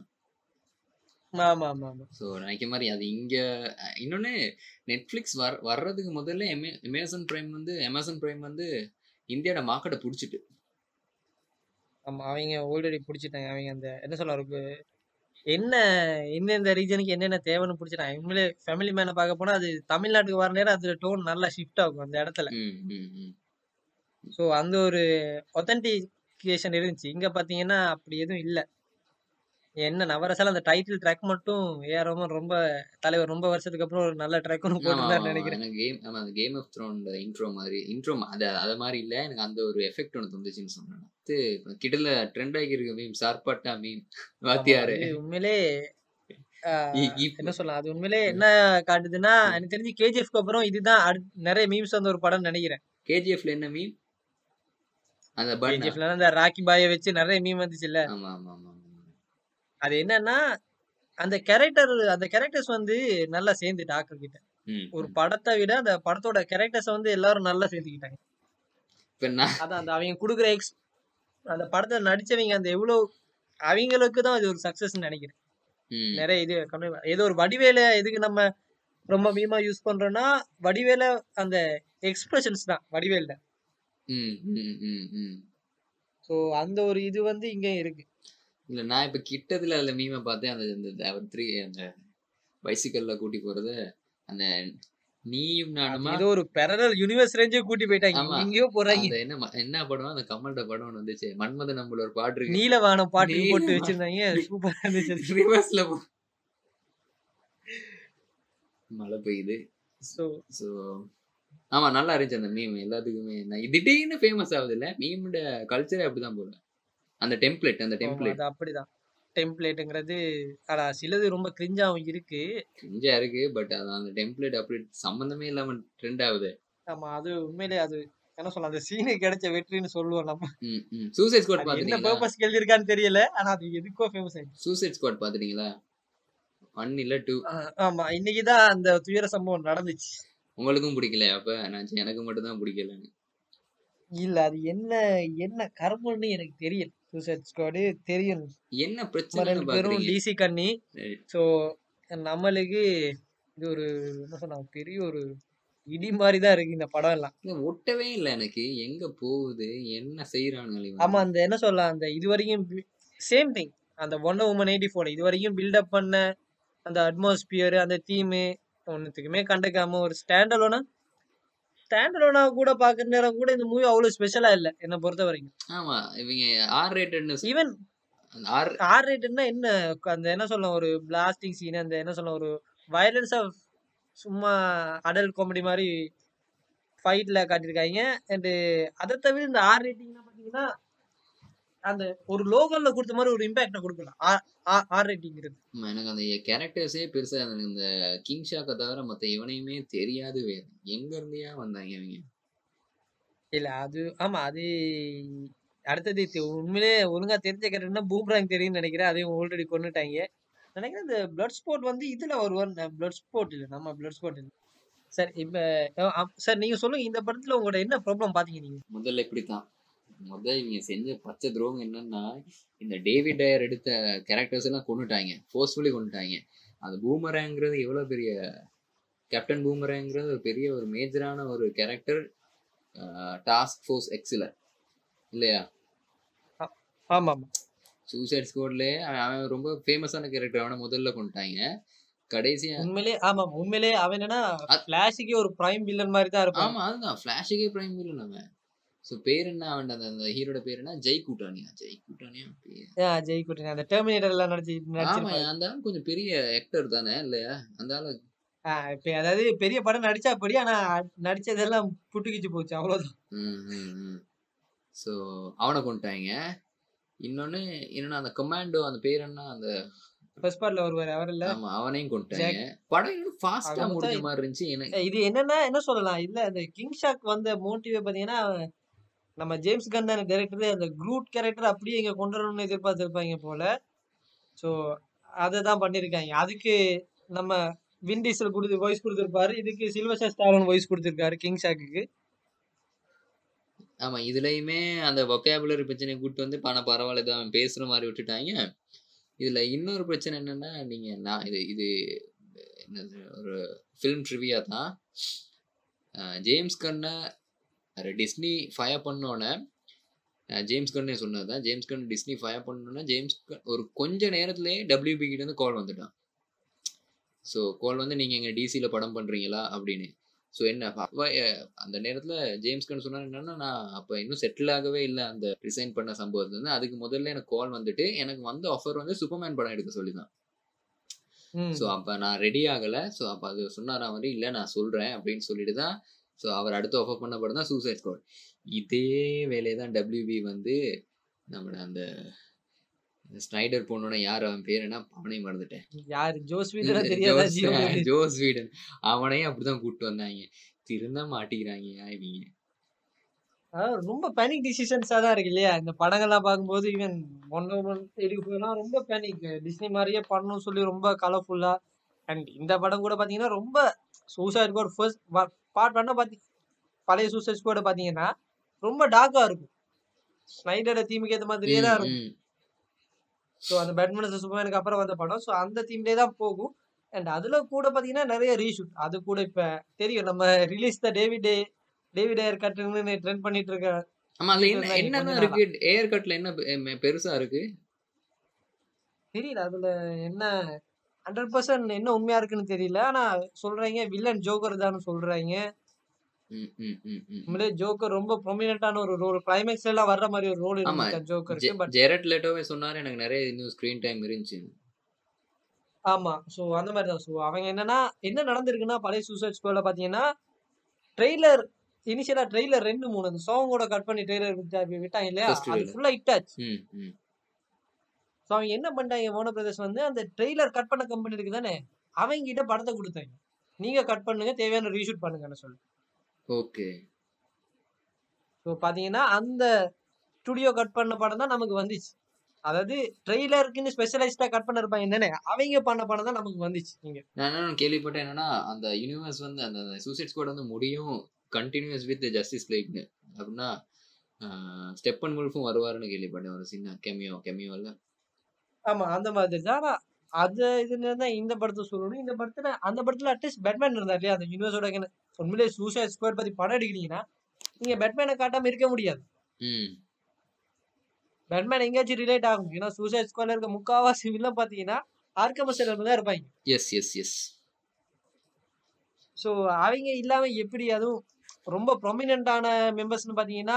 ஆமா ஆமா ஆமா ஸோ நினைக்க மாதிரி அது இங்க அஹ், இன்னொன்னு நெட்ஃபிளிக்ஸ் வர் வர்றதுக்கு முதல்ல எமே- அமேசான் பிரைம் வந்து அமேசான் பிரைம் வந்து இந்தியாவோட மார்க்கெட்டை பிடிச்சிட்டு ஆமா அவங்க ஆல்ரெடி பிடிச்சிட்டாங்க அவங்க அந்த என்ன சொல்ல ஒரு என்ன எந்தெந்த ரீஜனுக்கு என்னென்ன தேவைன்னு பிடிச்சிட்டாங்க உண்மையிலே ஃபேமிலி மேனை பார்க்க போனா அது தமிழ்நாட்டுக்கு வர நேரம் அது டோன் நல்லா ஷிஃப்ட் ஆகும் அந்த இடத்துல ம் ம் ம் ஸோ அந்த ஒரு ஒத்தன்டிகேஷன் இருந்துச்சு இங்க பாத்தீங்கன்னா அப்படி எதுவும் இல்ல என்ன நவரசால அந்த டைட்டில் ட்ராக் மட்டும் ஏறாம ரொம்ப தலைவர் ரொம்ப வருஷத்துக்கு அப்புறம் ஒரு நல்ல ட்ராக் ஒன்று ஆமா, போட்டுருந்தாரு ஆமா, நினைக்கிறேன் எனக்கு கேம் ஆமா அந்த கேம் ஆஃப் த்ரோன் இன்ட்ரோ மாதிரி இன்ட்ரோ அது அது மாதிரி இல்ல எனக்கு அந்த ஒரு எஃபெக்ட் ஒன்று தந்துச்சுன்னு சொன்னேன் அது கிட்டல ட்ரெண்ட் ஆகி இருக்கு மீம் சார்பாட்டா மீம் ஆமா, வாத்தியாரு அது உண்மையிலே ஆஹ், இ- இப்- என்ன சொல்லலாம் அது உண்மையிலே என்ன காட்டுதுன்னா எனக்கு தெரிஞ்சு கேஜிஎஃப்க்கு அப்புறம் இதுதான் அடுத்- நிறைய மீம்ஸ் வந்து ஒரு படம் நினைக்கிறேன் கேஜிஎஃப்ல என்ன மீம் அந்த பன் கேஜிஎஃப்ல அந்த ராக்கி பாயை வச்சு நிறைய மீம் வந்துச்சுல்ல ஆமா ஆமா ஆமா ஆமா. அது என்னன்னா அந்த கேரக்டர் அந்த கேரக்டர்ஸ் வந்து நல்லா சேர்ந்துட்டு ஆக்கள் கிட்ட ம், ஒரு ம். படத்தை விட அந்த படத்தோட கேரக்டர்ஸ் வந்து எல்லாரும் நல்லா சேர்த்துக்கிட்டாங்க இப்ப நான் அதான் அந்த அவங்க கொடுக்குற எக்ஸ் அந்த படத்துல நடிச்சவங்க அந்த எவ்வளவு அவங்களுக்கு தான் இது ஒரு சக்சஸ் நினைக்கிறேன் ம், நிறைய இது கம்மி- ஏதோ ஒரு வடிவேல எதுக்கு நம்ம ரொம்ப மீமா யூஸ் பண்றோம்னா வடிவேல அந்த எக்ஸ்பிரஷன்ஸ் தான் வடிவேல்ல ம், ம், ம், ம். ஸோ அந்த ஒரு இது வந்து இங்க இருக்கு இல்ல நான் இப்ப கிட்டத்துல அதுல மீமை பார்த்தேன் அந்த இந்த அவர் த்ரீ அந்த பைசிக்கல்ல கூட்டி போறது அந்த நீயும் அது நானுமா ஏதோ ஒரு பெரல் யூனிவர்ஸ் ரேஞ்சே கூட்டி போயிட்டாங்க ஆமா. எங்கேயோ போறாங்க அந்த என்ன ம- என்ன படம் அந்த கமல்ட படம் ஒண்ணு வந்துச்சு மன்மத நம்மள ஒரு பாட்டு இருக்கு நீலவானம் பாட்டு போட்டு நீலவா- வச்சிருந்தாங்க சூப்பரா இருந்துச்சு ரிவர்ஸ்ல மழை பெய்யுது ஸோ ஸோ ஆமா நல்லா இருந்துச்சு அந்த மீம் எல்லாத்துக்குமே நான் திடீர்னு ஃபேமஸ் ஆகுது இல்ல மீமோட கல்ச்சரே அப்படிதான் போல அந்த டெம்ப்ளேட் அந்த டெம்ப்ளேட் அது அப்படிதான் டெம்ப்ளேட்டுங்கிறது ஆனா சிலது ரொம்ப கிரிஞ்சாவும் இருக்கு கொஞ்சம் இருக்கு பட் அது அந்த டெம்ப்ளேட் அப்படி சம்பந்தமே இல்லாம ட்ரெண்ட் ஆகுது ஆமா அது உண்மையிலே அது என்ன சொல்லலாம் அந்த சீனுக்கு கிடைச்ச வெற்றின்னு சொல்லுவோம் நம்ம ம் ம் சூசைட் ஸ்குவாட் அது என்ன பாத்துட்டீங்களா பர்பஸ் எழுதியிருக்கான்னு தெரியல ஆனா அது எதுக்கோ ஃபேமஸ் ஆயிடுச்சு சூசைட் ஸ்குவாட் பாத்துட்டீங்களா ஒன் இல்ல டூ ஆஹ் ஆமா இன்னைக்குதான் அந்த துயர சம்பவம் நடந்துச்சு உங்களுக்கும் பிடிக்கல அப்ப நான் சரி, எனக்கு மட்டும் தான் பிடிக்கலன்னு இல்ல அது என்ன என்ன கர்மம்னு எனக்கு தெரியல சூசைட் ஸ்குவாடு தெரியும் என்ன நம்ம பிரச்சனைன்னு ரெண்டு பேரும் பாக்குறீங்க டிசி கண்ணி சரி. ஸோ நம்மளுக்கு இது ஒரு என்ன சொன்னா பெரிய ஒரு இடி மாதிரி தான் இருக்கு இந்த படம் எல்லாம் இல்ல, ஒட்டவே இல்ல எனக்கு எங்க போகுது என்ன செய்யறானுங்க இவங்க? ஆமா அந்த என்ன சொல்லலாம் அந்த இது வரைக்கும் சேம் திங் அந்த ஒன் உமன் எயிட்டி ஃபோர் இது வரைக்கும் பில்டப் பண்ண அந்த அட்மாஸ்பியர் அந்த தீமு ஒன்றுத்துக்குமே கண்டுக்காம ஒரு ஸ்டாண்டலோனா ஸ்டாண்டலோனா கூட பார்க்குற நேரம் கூட இந்த மூவி அவ்வளோ ஸ்பெஷலா இல்லை என்னை பொறுத்த வரைக்கும் ஆமா இவங்க ஆர் ரேட்டட்னு ஈவன் ஆர் ஆர் ரேட்டுன்னா என்ன அந்த என்ன சொல்ல ஒரு பிளாஸ்டிக் சீன் அந்த என்ன சொல்ல ஒரு வயலன்ஸ் ஆஃப் சும்மா அடல்ட் காமெடி மாதிரி ஃபைட்ல காட்டியிருக்காங்க அண்டு அதை தவிர இந்த ஆர் ரேட்டிங்னா பார்த்தீங்கன்னா அந்த ஒரு லோகல்ல கொடுத்த மாதிரி ஒரு இம்பாக்டை கொடுக்கலாம் ஆர் ரேட்டிங்கிறது ஆமா, எனக்கு அந்த கேரக்டர்ஸே பெருசா எனக்கு இந்த கிங் ஷாக்கை தவிர மத்த இவனையுமே தெரியாது வேற எங்க இருந்தியா வந்தாங்க இவங்க இல்ல அது ஆமா அது அடுத்தது தெ- உண்மையிலே ஒழுங்கா தெரிஞ்ச கேரக்டர்னா பூம்ராங் தெரியும்னு நினைக்கிறேன் அதையும் ஆல்ரெடி கொண்டுட்டாங்க நினைக்கிறேன் இந்த பிளட் ஸ்போர்ட் வந்து இதுல வருவான் பிளட் ஸ்போர்ட் இல்ல நம்ம பிளட் ஸ்போர்ட் இல்ல சார் இப்ப சார் நீங்க சொல்லுங்க இந்த படத்துல உங்களோட என்ன ப்ராப்ளம் பாத்தீங்க நீங்க முதல்ல இப்படித்தான் முதல்ல இவங்க செஞ்ச பச்சை துரோகம் என்னன்னா இந்த டேவிட் டயர் எடுத்த கேரக்டர்ஸ் எல்லாம் கொண்டுட்டாங்க ஃபோர்ஸ்ஃபுல்லி கொண்டுட்டாங்க அந்த பூமரேங்கிறது எவ்வளோ பெரிய கேப்டன் பூமரேங்கிறது ஒரு பெரிய ஒரு மேஜரான ஒரு கேரக்டர் டாஸ்க் ஃபோர்ஸ் எக்ஸில் இல்லையா ஆமா ஆமா சூசைட் ஸ்குவாட்லேயே அவன் ரொம்ப ஃபேமஸான கேரக்டர் அவனை முதல்ல கொண்டுட்டாங்க கடைசியா உண்மையிலே ஆமா ஆமா. உண்மையிலே அவன் என்னன்னா அ- பிளாஷுக்கே ஒரு பிரைம் வில்லன் மாதிரி தான் இருப்பான் ஆமா அதுதான் ஃபிளாஷுக்கே பிரைம் இல்லை நம்ம ஸோ பேர் என்ன அவன் அந்த அந்த ஹீரோட பேர் என்ன ஜெய் கூட்டானியா ஜெய் கூட்டானியா பேர் ஆ, ஜெய் குட்டி அந்த டெர்மினேட்டர் எல்லாம் நடிச்சு ஆமா நடிச்சிருப்பாரு அந்த ஆள் கொஞ்சம் பெரிய ஆக்டர் தானே இல்லையா அந்த ஆளு ஆ, இப்ப அதாவது பெரிய படம் நடிச்சா படி ஆனா நடிச்சதெல்லாம் புட்டுக்கிச்சு போச்சு அவ்வளவுதான் ஸோ அவனை கொண்டுட்டாங்க இன்னொன்னு இன்னொன்னு அந்த கமாண்டோ அந்த பேர் என்ன அந்த ஃபர்ஸ்ட் பார்ட்ல வருவாரு அவர் இல்ல ஆமா அவனையும் கொண்டுட்டாங்க படம் இன்னும் ஃபாஸ்டா ஆக முடிஞ்ச மொத்தம் மாதிரி இருந்துச்சு எனக்கு இது என்னன்னா என்ன சொல்லலாம் இல்ல அந்த கிங் ஷாக் வந்த மோட்டிவே பாத்தீங்கன்னா நம்ம ஜேம்ஸ் கன் தான் டைரக்டர் அந்த க்ரூட் கேரக்டர் அப்படியே இங்க கொண்டு வரணும்னு எதிர்பார்த்திருப்பாங்க போல ஸோ அதை தான் பண்ணியிருக்காங்க அதுக்கு நம்ம வின் டீசல் கொடுத்து வாய்ஸ் கொடுத்துருப்பாரு இதுக்கு சில்வர் ஸ்டாரோன் வாய்ஸ் கொடுத்துருக்காரு கிங் ஷாக்குக்கு ஆமா இதுலயுமே அந்த வொக்காபுலரி பிரச்சனையை கூட்டு வந்து பணம் பரவாயில்ல இது அவன் பேசுற மாதிரி விட்டுட்டாங்க இதுல இன்னொரு பிரச்சனை என்னன்னா நீங்க நான் இது இது என்னது ஒரு ஃபிலிம் ட்ரிவியா தான் அஹ் ஜேம்ஸ் கண்ணை டிஸ்னி ஃபயர் பண்ணோன்னே அஹ் ஜேம்ஸ் கண்ணே சொன்னதுதான் ஜேம்ஸ் கன் டிஸ்னி ஃபயர் பண்ணோன்னே ஜேம்ஸ் கன் ஒரு கொஞ்ச நேரத்திலேயே டபிள்யூபி கிட்ட இருந்து கால் வந்துட்டான் ஸோ கால் வந்து நீங்கள் எங்கள் டிசியில் படம் பண்ணுறீங்களா அப்படின்னு ஸோ என்ன அப்ப, அஹ், அந்த நேரத்தில் ஜேம்ஸ் கன் சொன்னார் என்னன்னா நான் அப்போ இன்னும் செட்டில் ஆகவே இல்லை அந்த ரிசைன் பண்ண சம்பவத்துல இருந்து அதுக்கு முதல்ல எனக்கு கால் வந்துட்டு எனக்கு வந்த ஆஃபர் வந்து சூப்பர்மேன் படம் எடுக்க சொல்லி தான் ம். ஸோ அப்போ நான் ரெடி ஆகலை ஸோ அப்போ அது சொன்னாரா மாதிரி இல்லை நான் சொல்கிறேன் அப்படின்னு சொல்லிட்டு தான் ஸோ அவர் அடுத்து ஆஃபர் பண்ண படம் தான் சூசைட் ஸ்குவாட் இதே வேலையை தான் டபிள்யூபி வந்து நம்மளோட அந்த ஸ்னைடர் பொண்ணோட யார் அவன் பேர் என்ன அவனையும் மறந்துட்டேன் யாரு ஜோஸ் வீடனா தெரியாதா ஜோஸ் ஜியோ ஜோஸ் வீடன் அவனையும் அப்படிதான் கூப்பிட்டு வந்தாங்க திருந்த மாட்டிக்கிறாங்க இவங்க அதாவது ரொம்ப பேனிக் டிசிஷன்ஸா தான் இருக்கு இல்லையா இந்த படங்கள்லாம் பார்க்கும்போது ஈவன் ஒன் எடுக்க போயெல்லாம் ரொம்ப பேனிக் டிஸ்னி மாதிரியே பண்ணணும்னு சொல்லி ரொம்ப கலர்ஃபுல்லா அண்ட் இந்த படம் கூட பாத்தீங்கன்னா ரொம்ப சூசைட் ஸ்குவாட் ஃபர்ஸ்ட் பார்ட் பண்ண பாத்தி பழைய சூசைட் ஸ்குவாட பாத்தீங்கன்னா ரொம்ப டார்க்கா இருக்கும் ஸ்னைடரோட தீமுக்கு ஏற்ற மாதிரியே தான் இருக்கும் ஸோ அந்த பேட்மேன் சூப்பர்மேனுக்கு அப்புறம் வந்த படம் ஸோ அந்த தீம்லேயே தான் போகும் அண்ட் அதுல கூட பாத்தீங்கன்னா நிறைய ரீஷூட் அது கூட இப்ப தெரியும் நம்ம release the David David Ayer கட்டுன்னு ட்ரெண்ட் பண்ணிட்டு இருக்க ஆமா அதுல இது என்ன இருந்தா என்னென்ன கொஞ்ச இருக்கு ஏர் கட்ல என்ன பெ- பெ- பெருசா இருக்கு தெரியல அதுல என்ன ஹண்ட்ரட் பர்சன்ட் என்ன உண்மையா இருக்குன்னு தெரியல ஆனா சொல்றாங்க வில்லன் ஜோக்கர் தான் சொல்றாங்க ம், ம், ம், ம். உண்மையிலே ஜோக்கர் ரொம்ப ப்ரொமினண்டான ஒரு ரோல் கிளைமேக்ஸ்ல எல்லாம் வர்ற மாதிரி ஒரு ரோல் ஆமா இருந்துச்சு ஜோக்கருக்கு ஜெ- பட் ஜெரட் லெட்டோவே சொன்னாரு எனக்கு நிறைய இன்னும் ஸ்கிரீன் டைம் இருந்துச்சு ஆமா சோ அந்த மாதிரி தான் ஸோ அவங்க என்னன்னா என்ன நடந்திருக்குன்னா பழைய சூசைட் ஸ்குவாட்ல பாத்தீங்கன்னா ட்ரெய்லர் இனிஷியலா ட்ரெய்லர் ரெண்டு மூணு அந்த சாங்கோட கட் பண்ணி ட்ரெய்லர் விட்டாங்க இல்லையா First அது trailer. ஃபுல்லா ஹிட் ஆச்சு ம், ம். ஸோ அவங்க என்ன பண்ணிட்டாங்க மோன பிரதர்ஸ் வந்து அந்த ட்ரெய்லர் கட் பண்ண கம்பெனி இருக்கு தானே அவங்க கிட்ட படத்தை கொடுத்தாங்க நீங்க கட் பண்ணுங்க தேவையான ரீஷூட் பண்ணுங்கன்னு சொல்லி ஓகே ஸோ பாத்தீங்கன்னா அந்த ஸ்டுடியோ கட் பண்ண படம் தான் நமக்கு வந்துச்சு அதாவது ட்ரெய்லருக்குன்னு ஸ்பெஷலைஸ்டா கட் பண்ணிருப்பாங்க என்னன்னு அவங்க பண்ண படம் தான் நமக்கு வந்துச்சு நீங்க நான் என்ன கேள்விப்பட்டேன் என்னன்னா அந்த யூனிவர்ஸ் வந்து அந்த சூசைட் ஸ்குவாட் வந்து முடியும் கண்டினியூஸ் வித் ஜஸ்டிஸ் லைக்னு அப்படின்னா ஸ்டெப் அண்ட் முல்ஃபும் வருவாருன்னு கேள்விப்பட்டேன் ஒரு சின்ன கெமியோ கெமியோல ஆமா அந்த மாதிரி தான் ஆனா அது இதுல தான் இந்த படத்தை சொல்லணும் இந்த படத்துல அந்த படத்துல அட்லீஸ்ட் பேட்மேன் இருந்தார் இல்லையா அந்த யூனிவர்ஸோட உண்மையிலே சூசைட் ஸ்கொயர் பத்தி படம் எடுக்கிறீங்கன்னா நீங்க பேட்மேனை காட்டாம இருக்க முடியாது ம் பேட்மேன் எங்கேயாச்சும் ரிலேட் ஆகும் ஏன்னா சூசைட் ஸ்கொயர்ல இருக்க முக்காவாசி வில்லம் பாத்தீங்கன்னா ஆர்கமஸ்டர் தான் இருப்பாங்க எஸ் எஸ் எஸ் ஸோ அவங்க இல்லாம எப்படி அதுவும் ரொம்ப ப்ரொமினண்டான மெம்பர்ஸ்னு பாத்தீங்கன்னா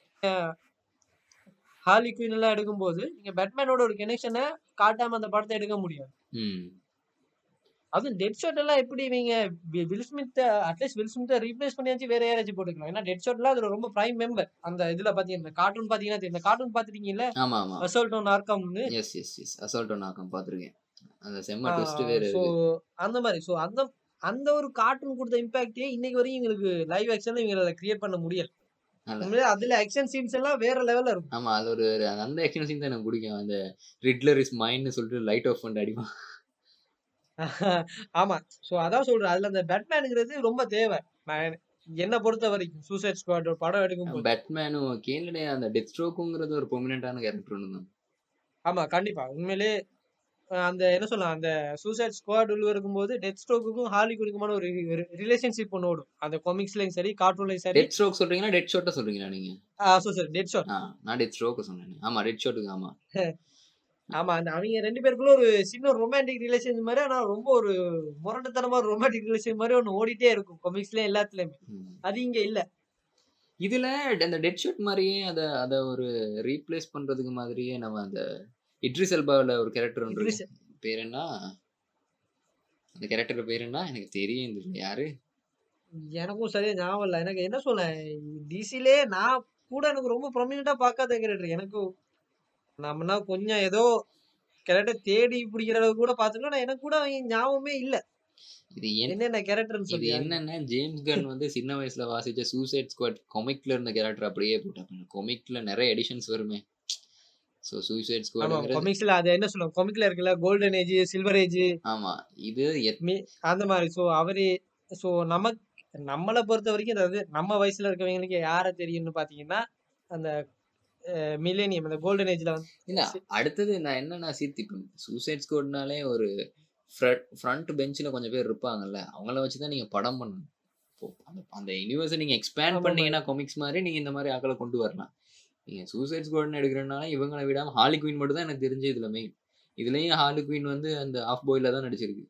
ஹார்லி குயின் எல்லாம் எடுக்கும்போது நீங்க பேட்மேனோட ஒரு கனெக்ஷனை காட்டாம அந்த படத்தை எடுக்க முடியாது ம் அதுவும் டெட் ஷாட் எல்லாம் எப்படி இவங்க வி- வில் ஸ்மித் அட்லீஸ்ட் வில் ஸ்மித்தை ரீப்ளேஸ் பண்ணியாச்சு வேற யாராச்சும் போட்டுக்கலாம் ஏன்னா டெட் ஷாட்லாம் அதுல ரொம்ப பிரைம் மெம்பர் அந்த இதுல பாத்தீங்கன்னா கார்ட்டூன் பாத்தீங்கன்னா தெரியும். இந்த கார்ட்டூன் பாத்துட்டீங்கல்ல ஆமா ஆமா அசல்டோன் ஆர்கம்னு yes yes yes assault on Arkham பார்த்துருக்கேன் அந்த செம்ம ட்விஸ்ட் வேற ஸோ இருக்கு அந்த மாதிரி ஸோ அந்த அந்த ஒரு கார்ட்டூன் கொடுத்த இம்பாக்டே இன்னைக்கு வரையும் எங்களுக்கு லைவ் ஆக்ஷன்ல இவங்க கிரியேட் பண்ண முடியல நல்ல உண்மையிலே அதுல ஆக்ஷன் சீன்ஸ் எல்லாம் வேற லெவல்ல இருக்கும் ஆமா அது ஒரு அந்த ஆக்ஷன் சீன் தான் எனக்கு பிடிக்கும் அந்த ரிட்லர் இஸ் மைண்ட்னு சொல்லிட்டு லைட் ஆஃப் பண்ணிட்டு அடிப்பான் ஆமா ஸோ அதான் சொல்றேன் அதுல அந்த பேட்மேனுங்கிறது ரொம்ப தேவை என்ன பொறுத்த வரைக்கும் சூசைட் ஸ்குவாட் படம் எடுக்கும்போது பேட்மேனும் ஓகே அந்த டெத் ஸ்ட்ரோக்குங்கிறது ஒரு பொமினண்டான கேரக்டர் ஒன்று தான் ஆமா கண்டிப்பா உண்மையிலே அஹ் அந்த என்ன சொல்லலாம் அந்த சூசைட் ஸ்குவாட் உள்ள இருக்கும்போது டெத் ஸ்ட்ரோக்குக்கும் ஹாலிகுடுக்குமான ஒரு ரிலேஷன்ஷிப் ஒன்று ஓடும் அந்த காமிக்ஸ்லயும் சரி கார்ட்டூன்லயும் சரி டெத் ஸ்ட்ரோக் சொல்றீங்களா டெட் ஷாட்டை சொல்றீங்களா நீங்க சூசைட் டெட் ஷாட் ஆ நான் டெத் ஸ்ட்ரோக்கு சொன்னேன் ஆமா டெட் ஷாட்டுக்கு ஆமா ஆமா அந்த அவங்க ரெண்டு பேருக்குள்ள ஒரு சின்ன ரொமான்டிக் ரிலேஷன் மாதிரி ஆனா ரொம்ப ஒரு முரட்டுத்தனமா ரொமான்டிக் ரிலேஷன் மாதிரி ஒன்று ஓடிட்டே இருக்கும் காமிக்ஸ்ல எல்லாத்துலயுமே ம். அது இங்க இல்ல இதுல அந்த டெட் ஷாட் மாதிரியே அத அத ஒரு ரீப்ளேஸ் பண்றதுக்கு மாதிரியே நம்ம அந்த இட்ரிஸ் எல்பாவில் ஒரு கேரக்டர் ஒன்று இட்ரிஸ் இருக்கு. பேர் என்ன அந்த கேரக்டர் பேர் என்ன எனக்கு தெரியும் தெரியல யாரு எனக்கும் சரியா ஞாபகம் இல்லை எனக்கு என்ன சொல்ல டிசிலே நான் கூட எனக்கு ரொம்ப ப்ரொமினண்டா பார்க்காத கேரக்டர் எனக்கு நம்மனா கொஞ்சம் ஏதோ கேரக்டர் தேடி பிடிக்கிற அளவுக்கு கூட பார்த்துக்கலாம் நான் எனக்கு கூட அவங்க ஞாபகமே இல்ல இது என் என்னென்ன கேரக்டர்னு இது சொல்லி என்னன்னா ஜேம்ஸ் கன் வந்து சின்ன வயசுல வாசிச்ச சூசைட் ஸ்குவாட் கொமிக்ல இருந்த கேரக்டர் அப்படியே போட்டாங்க கொமிக்ல நிறைய எடிஷன்ஸ் வருமே ஸோ சூசைட் ஆமா ஸ்குவாடுங்கிறது கொமிக்ஸ்ல அது என்ன சொல்லுவோம் கொமிக்ல இருக்குல்ல கோல்டன் ஏஜ் சில்வர் ஏஜ் ஆமா இது எத்- அந்த மாதிரி சோ அவரு சோ நமக்கு நம்மளை பொறுத்த வரைக்கும் அதாவது நம்ம வயசுல இருக்கவங்களுக்கு யார தெரியும்னு பாத்தீங்கன்னா அந்த மில்லேனியம் அந்த கோல்டன் ஏஜ்ல வந்து இல்ல சி- அடுத்தது நான் என்னன்னா சீர்த்திப்பேன் சூசைட் ஸ்குவாட்னாலே ஒரு ஃப்ரண்ட் பெஞ்சில் கொஞ்சம் பேர் இருப்பாங்கல்ல அவங்கள வச்சு தான் நீங்க படம் பண்ணணும் இப்போ அந்த அந்த யூனிவர்ஸை நீங்க எக்ஸ்பேண்ட் ஆமா பண்ணீங்கன்னா காமிக்ஸ் மாதிரி நீங்க இந்த மாதிரி ஆக்களை கொண்டு வரலாம் நீங்க சூசைட் ஸ்குவாட்னு எடுக்கிறனால இவங்களை விடாம ஹாலி குயின் மட்டும் தான் எனக்கு தெரிஞ்சு இதுல மெயின் இதுலயும் ஹாலி குயின் வந்து அந்த ஆஃப் பாய்ல தான் நடிச்சிருக்கு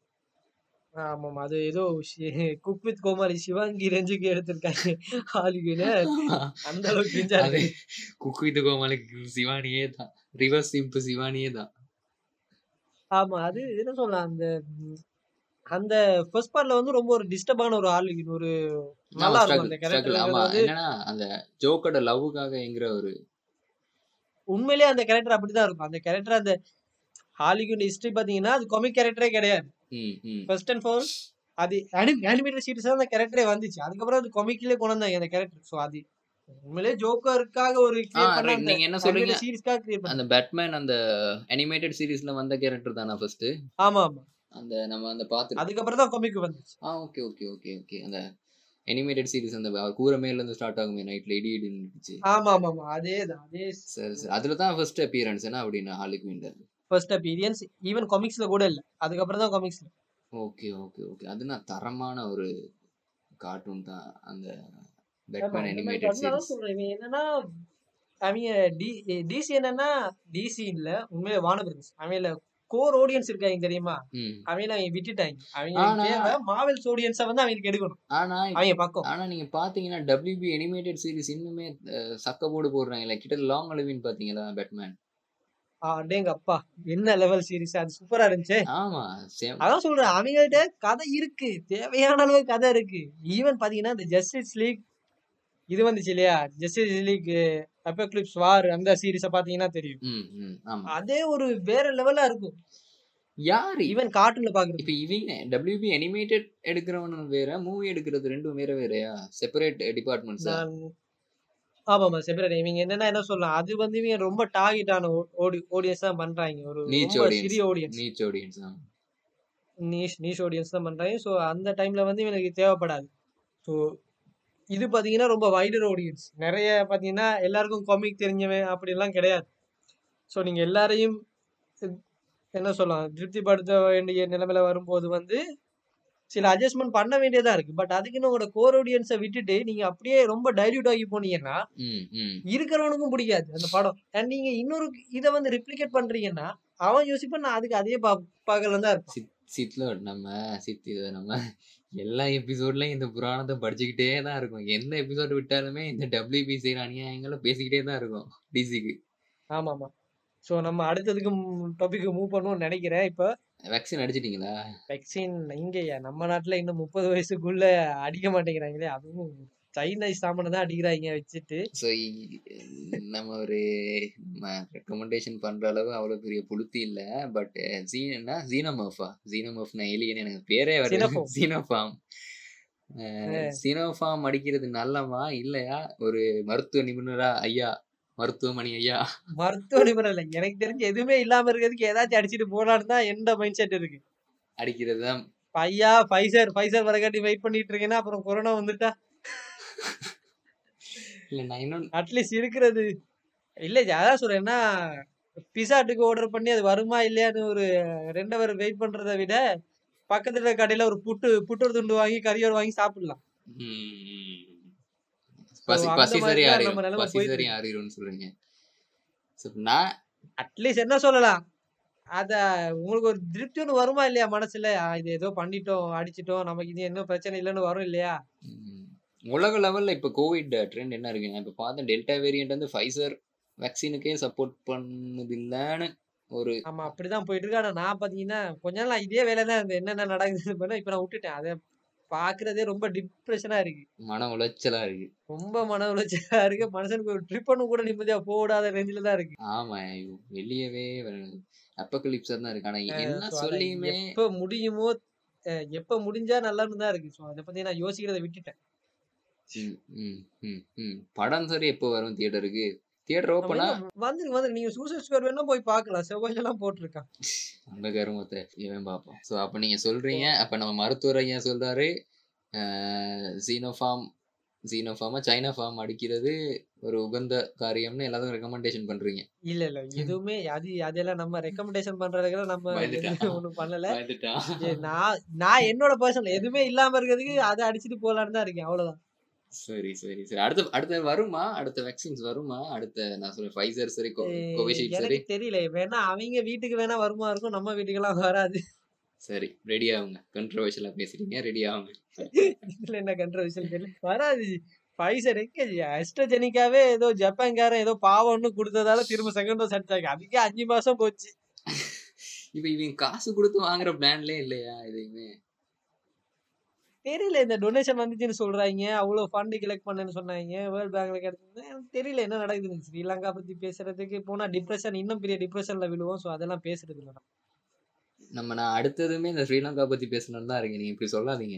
ஆமாம் அது ஏதோ குக் வித் கோமாளி சிவாங்கி ரேஞ்சுக்கு எடுத்திருக்காங்க ஹாலிவுட்ல அந்த அளவுக்கு கிஞ்சா அது இருக்கு குக்கு வித் கோமாளிக்கு சிவானியே தான் ரிவர்ஸ் சிம்பு சிவானியே தான் ஆமா அது என்ன சொல்லலாம் அந்த ம், அந்த ஃபர்ஸ்ட் பார்ட்ல வந்து ரொம்ப ஒரு டிஸ்டர்பான ஒரு ஹாலிவுட் ஒரு நல்லா இருக்கும் அந்த ஸ்ட்ரகிள் ஆமா கேரக்டர் வந்து என்னன்னா அந்த ஜோக்கோட லவ்வுக்காக எங்கிற ஒரு உண்மையிலேயே அந்த கேரக்டர் அப்படிதான் இருக்கும் அந்த கேரக்டர் அந்த ஹாலிவுட் ஹிஸ்டரி பாத்தீங்கன்னா அது கொமிக் கேரக்டரே கிடையாது ம் ம் ஃபர்ஸ்ட் அண்ட் ஃபோர் அது அனிமேட்டட் சீரிஸ் தான் அந்த கேரக்டரே வந்துச்சு அதுக்கப்புறம் அது கொமிக்லயே கொண்டு வந்தாங்க அந்த கேரக்டர் ஸோ அது உண்மையிலேயே ஜோக்கருக்காக ஒரு ஆ கிரியேட் பண்ண right. அந்த நீங்க என்ன சொல்றீங்க அனிமேட்டட் சீரிஸ்க்காக கிரியேட் பண்ண அந்த பேட்மேன் அந்த அனிமேட்டட் சீரிஸ்ல வந்த கேரக்டர் தானா ஃபர்ஸ்ட் ஆமா ஆமா அந்த நம்ம அந்த பாத்து அதுக்கப்புறம் தான் கொமிக் வந்துச்சு ஆ ஓகே ஓகே ஓகே ஓகே அந்த அனிமேட்டட் சீரிஸ் அந்த அவர் கூரை மேல இருந்து ஸ்டார்ட் ஆகுமே நைட்ல இடி இடி இருந்துச்சு ஆமா ஆமா ஆமா அதே தான் அதே சரி சரி அதுல தான் ஃபர்ஸ்ட் அப்பியரன்ஸ் என்ன அப்படின்னா ஹாலி குயின்ல ஃபர்ஸ்ட் அப்பீரியன்ஸ் ஈவன் காமிக்ஸ்ல கூட இல்ல அதுக்கப்புறம் தான் காமிக்ஸ்ல ஓகே ஓகே ஓகே அது நான் தரமான ஒரு கார்ட்டூன் தான் அந்த ஆமா பேட்மேன் இந்த மாதிரி அனிமேட்டட் பண்ணாலும் சீரிஸ் சொல்றேன் இவன் என்னன்னா அவங்க டி டிசி என்னன்னா டிசி இல்ல உண்மையிலே வானபிரதர்ஸ் அவங்கள கோர் ஆடியன்ஸ் இருக்காங்க தெரியுமா ம் அவங்கள அவங்க விட்டுட்டாங்க அவங்க ஆனா தேவை மாவல்ஸ் ஆடியன்ஸை வந்து அவங்களுக்கு எடுக்கணும் ஆனா இப்ப- அவங்க பக்கம் ஆனா நீங்க பாத்தீங்கன்னா டபிள்யூபி அனிமேட்டட் சீரிஸ் இன்னுமே அஹ், சக்க போடு போடுறாங்க கிட்ட லாங் அழுவின்னு பாத்தீங்களா பேட்மேன் அடேங்க அப்பா என்ன லெவல் சீரிஸ் அது சூப்பரா இருந்துச்சு ஆமா சேம் அதான் சொல்றேன் அவங்கள்ட்ட கதை இருக்கு தேவையான அளவு கதை இருக்கு ஈவன் பாத்தீங்கன்னா இந்த ஜஸ்டிஸ் லீக் இது வந்துச்சு இல்லையா ஜஸ்டிஸ் லீக் அப்போக்லிப்ஸ் வார் அந்த சீரிஸை பாத்தீங்கன்னா தெரியும் ம் ம் ஆமா அதே ஒரு வேற லெவலா இருக்கும் யாரு ஈவன் கார்ட்டூன்ல பாக்குறது இப்ப இவங்க டபிள்யூபி அனிமேட்டட் எடுக்கிறவனு வேற மூவி எடுக்கிறது ரெண்டும் வேற வேறயா செப்பரேட் டிபார்ட்மெண்ட்ஸா நான் ஆமாமா செப்பரேட் இவங்க என்னன்னா என்ன சொல்லலாம் அது வந்து இவங்க ரொம்ப டார்கெட் ஆன ஓடி ஆடியன்ஸ் தான் பண்றாங்க ஒரு நீச் ரொம்ப ஆடியன்ஸ் சிறிய audience niche audience niche niche audience தான் பண்றாங்க ஸோ அந்த டைம்ல வந்து இவனுக்கு தேவைப்படாது ஸோ இது பாத்தீங்கன்னா ரொம்ப வைடர் ஆடியன்ஸ் நிறைய பாத்தீங்கன்னா எல்லாருக்கும் காமிக் தெரிஞ்சவன் அப்படிலாம் கிடையாது ஸோ நீங்க எல்லாரையும் இது- என்ன சொல்லலாம் திருப்திப்படுத்த வேண்டிய நிலைமையில வரும்போது வந்து சில அட்ஜஸ்ட்மெண்ட் பண்ண வேண்டியதா இருக்கு பட் அதுக்குன்னு உங்களோட கோர் ஆடியன்ஸை விட்டுட்டு நீங்க அப்படியே ரொம்ப டைல்யூட் ஆகி போனீங்கன்னா ம் ம் இருக்கிறவனுக்கும் பிடிக்காது அந்த படம் அண்ட் நீங்க இன்னொரு இதை வந்து ரிப்ளிகேட் பண்றீங்கன்னா அவன் யோசிப்பான் நான் அதுக்கு அதே பா பார்க்கல தான் இருப்பான் சித் சித்லோட் நம்ம சித் இதை நம்ம எல்லா எபிசோட்லயும் இந்த புராணத்தை படிச்சுக்கிட்டே தான் இருக்கும் எந்த எபிசோட் விட்டாலுமே இந்த டபிள்யூபி செய்யற அநியாயங்களை பேசிக்கிட்டே தான் இருக்கும் டிசிக்கு ஆமா ஆமா ஸோ நம்ம அடுத்ததுக்கு டாபிக் மூவ் பண்ணுவோம்னு நினைக்கிறேன் இப்போ வேக்சின் அடிச்சிட்டீங்களா வேக்சின் இங்கேயா நம்ம நாட்டுல இன்னும் முப்பது வயசுக்குள்ள அடிக்க மாட்டேங்கிறாங்களே அதுவும் சைனா சாமானை தான் அடிக்கிறாங்க வச்சுட்டு ஸோ நம்ம ஒரு ரெக்கமெண்டேஷன் பண்ற அளவு அவ்வளவு பெரிய புளுத்தி இல்ல பட் ஜீனா ஜீனோமோஃபா ஜீனோமோஃப்னா எலியன் எனக்கு பேரே வருது Xenophone. ஜீனோஃபார்ம் சீனோஃபார்ம் அடிக்கிறது நல்லவா இல்லையா ஒரு மருத்துவ நிபுணரா ஐயா மருத்துவமணி ஐயா மருத்துவ நிபுணர் இல்லை எனக்கு தெரிஞ்சு எதுவுமே இல்லாம இருக்கிறதுக்கு ஏதாச்சும் அடிச்சிட்டு போலான்னு தான் எந்த மைண்ட் செட் இருக்கு அடிக்கிறது தான் பையா ஃபைசர் ஃபைசர் வரக்காட்டி வெயிட் பண்ணிட்டு இருக்கேன்னா அப்புறம் கொரோனா வந்துட்டா இல்ல நான் இன்னும் அட்லீஸ்ட் இருக்கிறது இல்ல ஜி, அதான் சொல்றேன்னா பிசாட்டுக்கு ஆர்டர் பண்ணி அது வருமா இல்லையான்னு ஒரு ரெண்டு ஹவர் வெயிட் பண்றதை விட பக்கத்துல இருக்க கடையில ஒரு புட்டு புட்டு ஒரு துண்டு வாங்கி கறியோடு வாங்கி சாப்பிடலாம் ம். So, பசி அந்த பசி மாதிரி சரி தான் ஆறிடும் நம்ம நிலைமை பசி போயிட்டு சரி இருக்கு. ஆறிடும்னு சொல்றீங்க So, நான் அட்லீஸ்ட் என்ன சொல்லலாம் அத உங்களுக்கு ஒரு திருப்தி ஒன்று வருமா இல்லையா மனசுல ஆ, இது ஏதோ பண்ணிட்டோம் அடிச்சிட்டோம் நமக்கு இது என்ன பிரச்சனை இல்லைன்னு வரும் இல்லையா ம், உலக லெவல்ல இப்ப கோவிட் ட்ரெண்ட் என்ன இருக்கு நான் இப்ப பார்த்தேன் டெல்டா வேரியன்ட் வந்து ஃபைசர் வேக்சினுக்கே சப்போர்ட் பண்ணுது இல்லன்னு ஒரு ஆமா அப்படிதான் போயிட்டு இருக்கு ஆனா நான் பாத்தீங்கன்னா கொஞ்ச நாள் நான் இதே வேலை தான் இருந்தேன் என்னென்ன நடக்குது பண்ண இப்ப நான் விட்டுட்டேன் அதை பாக்குறதே ரொம்ப டிப்ரெஷனா இருக்கு மன உளைச்சலா இருக்கு ரொம்ப மன உளைச்சலா இருக்கு மனுஷனுக்கு ஒரு ட்ரிப் பண்ண கூட நிம்மதியா போக விடாத ரேஞ்சில தான் இருக்கு ஆமா ஐயோ, வெளியவே அப்பக்கலிப்ஸா தான் இருக்கு ஆனா என்ன So, அதான் சொல்லியுமே எப்ப முடியுமோ அஹ் எப்ப முடிஞ்சா நல்லான்னு தான் இருக்கு ஸோ அதை பத்தி நான் யோசிக்கிறத விட்டுட்டேன் ம், ம், ம், ம். படம் சரி எப்போ வரும் தியேட்டருக்கு தியேட்டர் நம்ம ஓப்பனா என்ன வந்துருக்கு வந்து நீங்க சூசைட் ஸ்கொயர் வேணா போய் பார்க்கலாம் செவ்வாய்ல எல்லாம் போட்டிருக்கான் அந்த கருமத்தை இவன் பார்ப்போம் ஸோ அப்போ நீங்க சொல்றீங்க அப்ப நம்ம மருத்துவர் ஐயா சொல்றாரு ஜீனோஃபார்ம் ஜீனோஃபார்மா சைனா ஃபார்ம் அடிக்கிறது ஒரு உகந்த காரியம்னு எல்லாத்துக்கும் ரெக்கமெண்டேஷன் பண்றீங்க இல்ல இல்ல எதுவுமே அது அதெல்லாம் நம்ம ரெக்கமெண்டேஷன் பண்றதுக்கெல்லாம் நம்ம பயந்துட்டான். ஒண்ணும் பண்ணல பயந்துட்டான். ஏ, நான் நான் என்னோட பர்சனல் எதுவுமே இல்லாம இருக்கிறதுக்கு அதை அடிச்சுட்டு போலான்னு தான் இருக்கேன் அவ்வளவுதான் சரி சரி சரி அடுத்த அடுத்த வருமா அடுத்த வேக்சின்ஸ் வருமா அடுத்த நான் சொல்றேன் ஃபைசர் சரி ஏ, கோவிஷீல்டு சரி எனக்கு தெரியல வேணா அவங்க வீட்டுக்கு வேணா வருமா இருக்கும் நம்ம வீட்டுக்கெல்லாம் வராது சரி ரெடி ஆகுங்க கண்ட்ரவர்ஷியலா பேசுறீங்க ரெடி ஆகுங்க இதுல என்ன கண்ட்ரவர்ஷியல் தெரியல வராது பைசர் எங்க அஸ்ட்ரஜெனிக்காவே ஏதோ ஜப்பான்காரன் ஏதோ பாவம்னு கொடுத்ததால திரும்ப செகண்ட் டோஸ் அடிச்சாங்க அதுக்கே அஞ்சு மாசம் போச்சு இப்போ இவங்க காசு கொடுத்து வாங்குற பிளான்லே இல்லையா எதுவுமே தெரியல இந்த டொனேஷன் வந்துச்சுன்னு சொல்றாங்க அவ்வளவு ஃபண்ட் கலெக்ட் பண்ணேன்னு சொன்னாங்க வேர்ல்ட் பேங்க்ல கிடைச்சது எனக்கு தெரியல என்ன நடக்குதுன்னு ஸ்ரீலங்கா பத்தி பேசுறதுக்கு போனா டிப்ரெஷன் இன்னும் பெரிய டிப்ரெஷன்ல விழுவோம் ஸோ அதெல்லாம் பேசுறது இல்லை நான். நம்ம நான் அடுத்ததுமே இந்த ஸ்ரீலங்கா பத்தி பேசணும்னு தான் இருக்கேன் நீங்க இப்படி சொல்லாதீங்க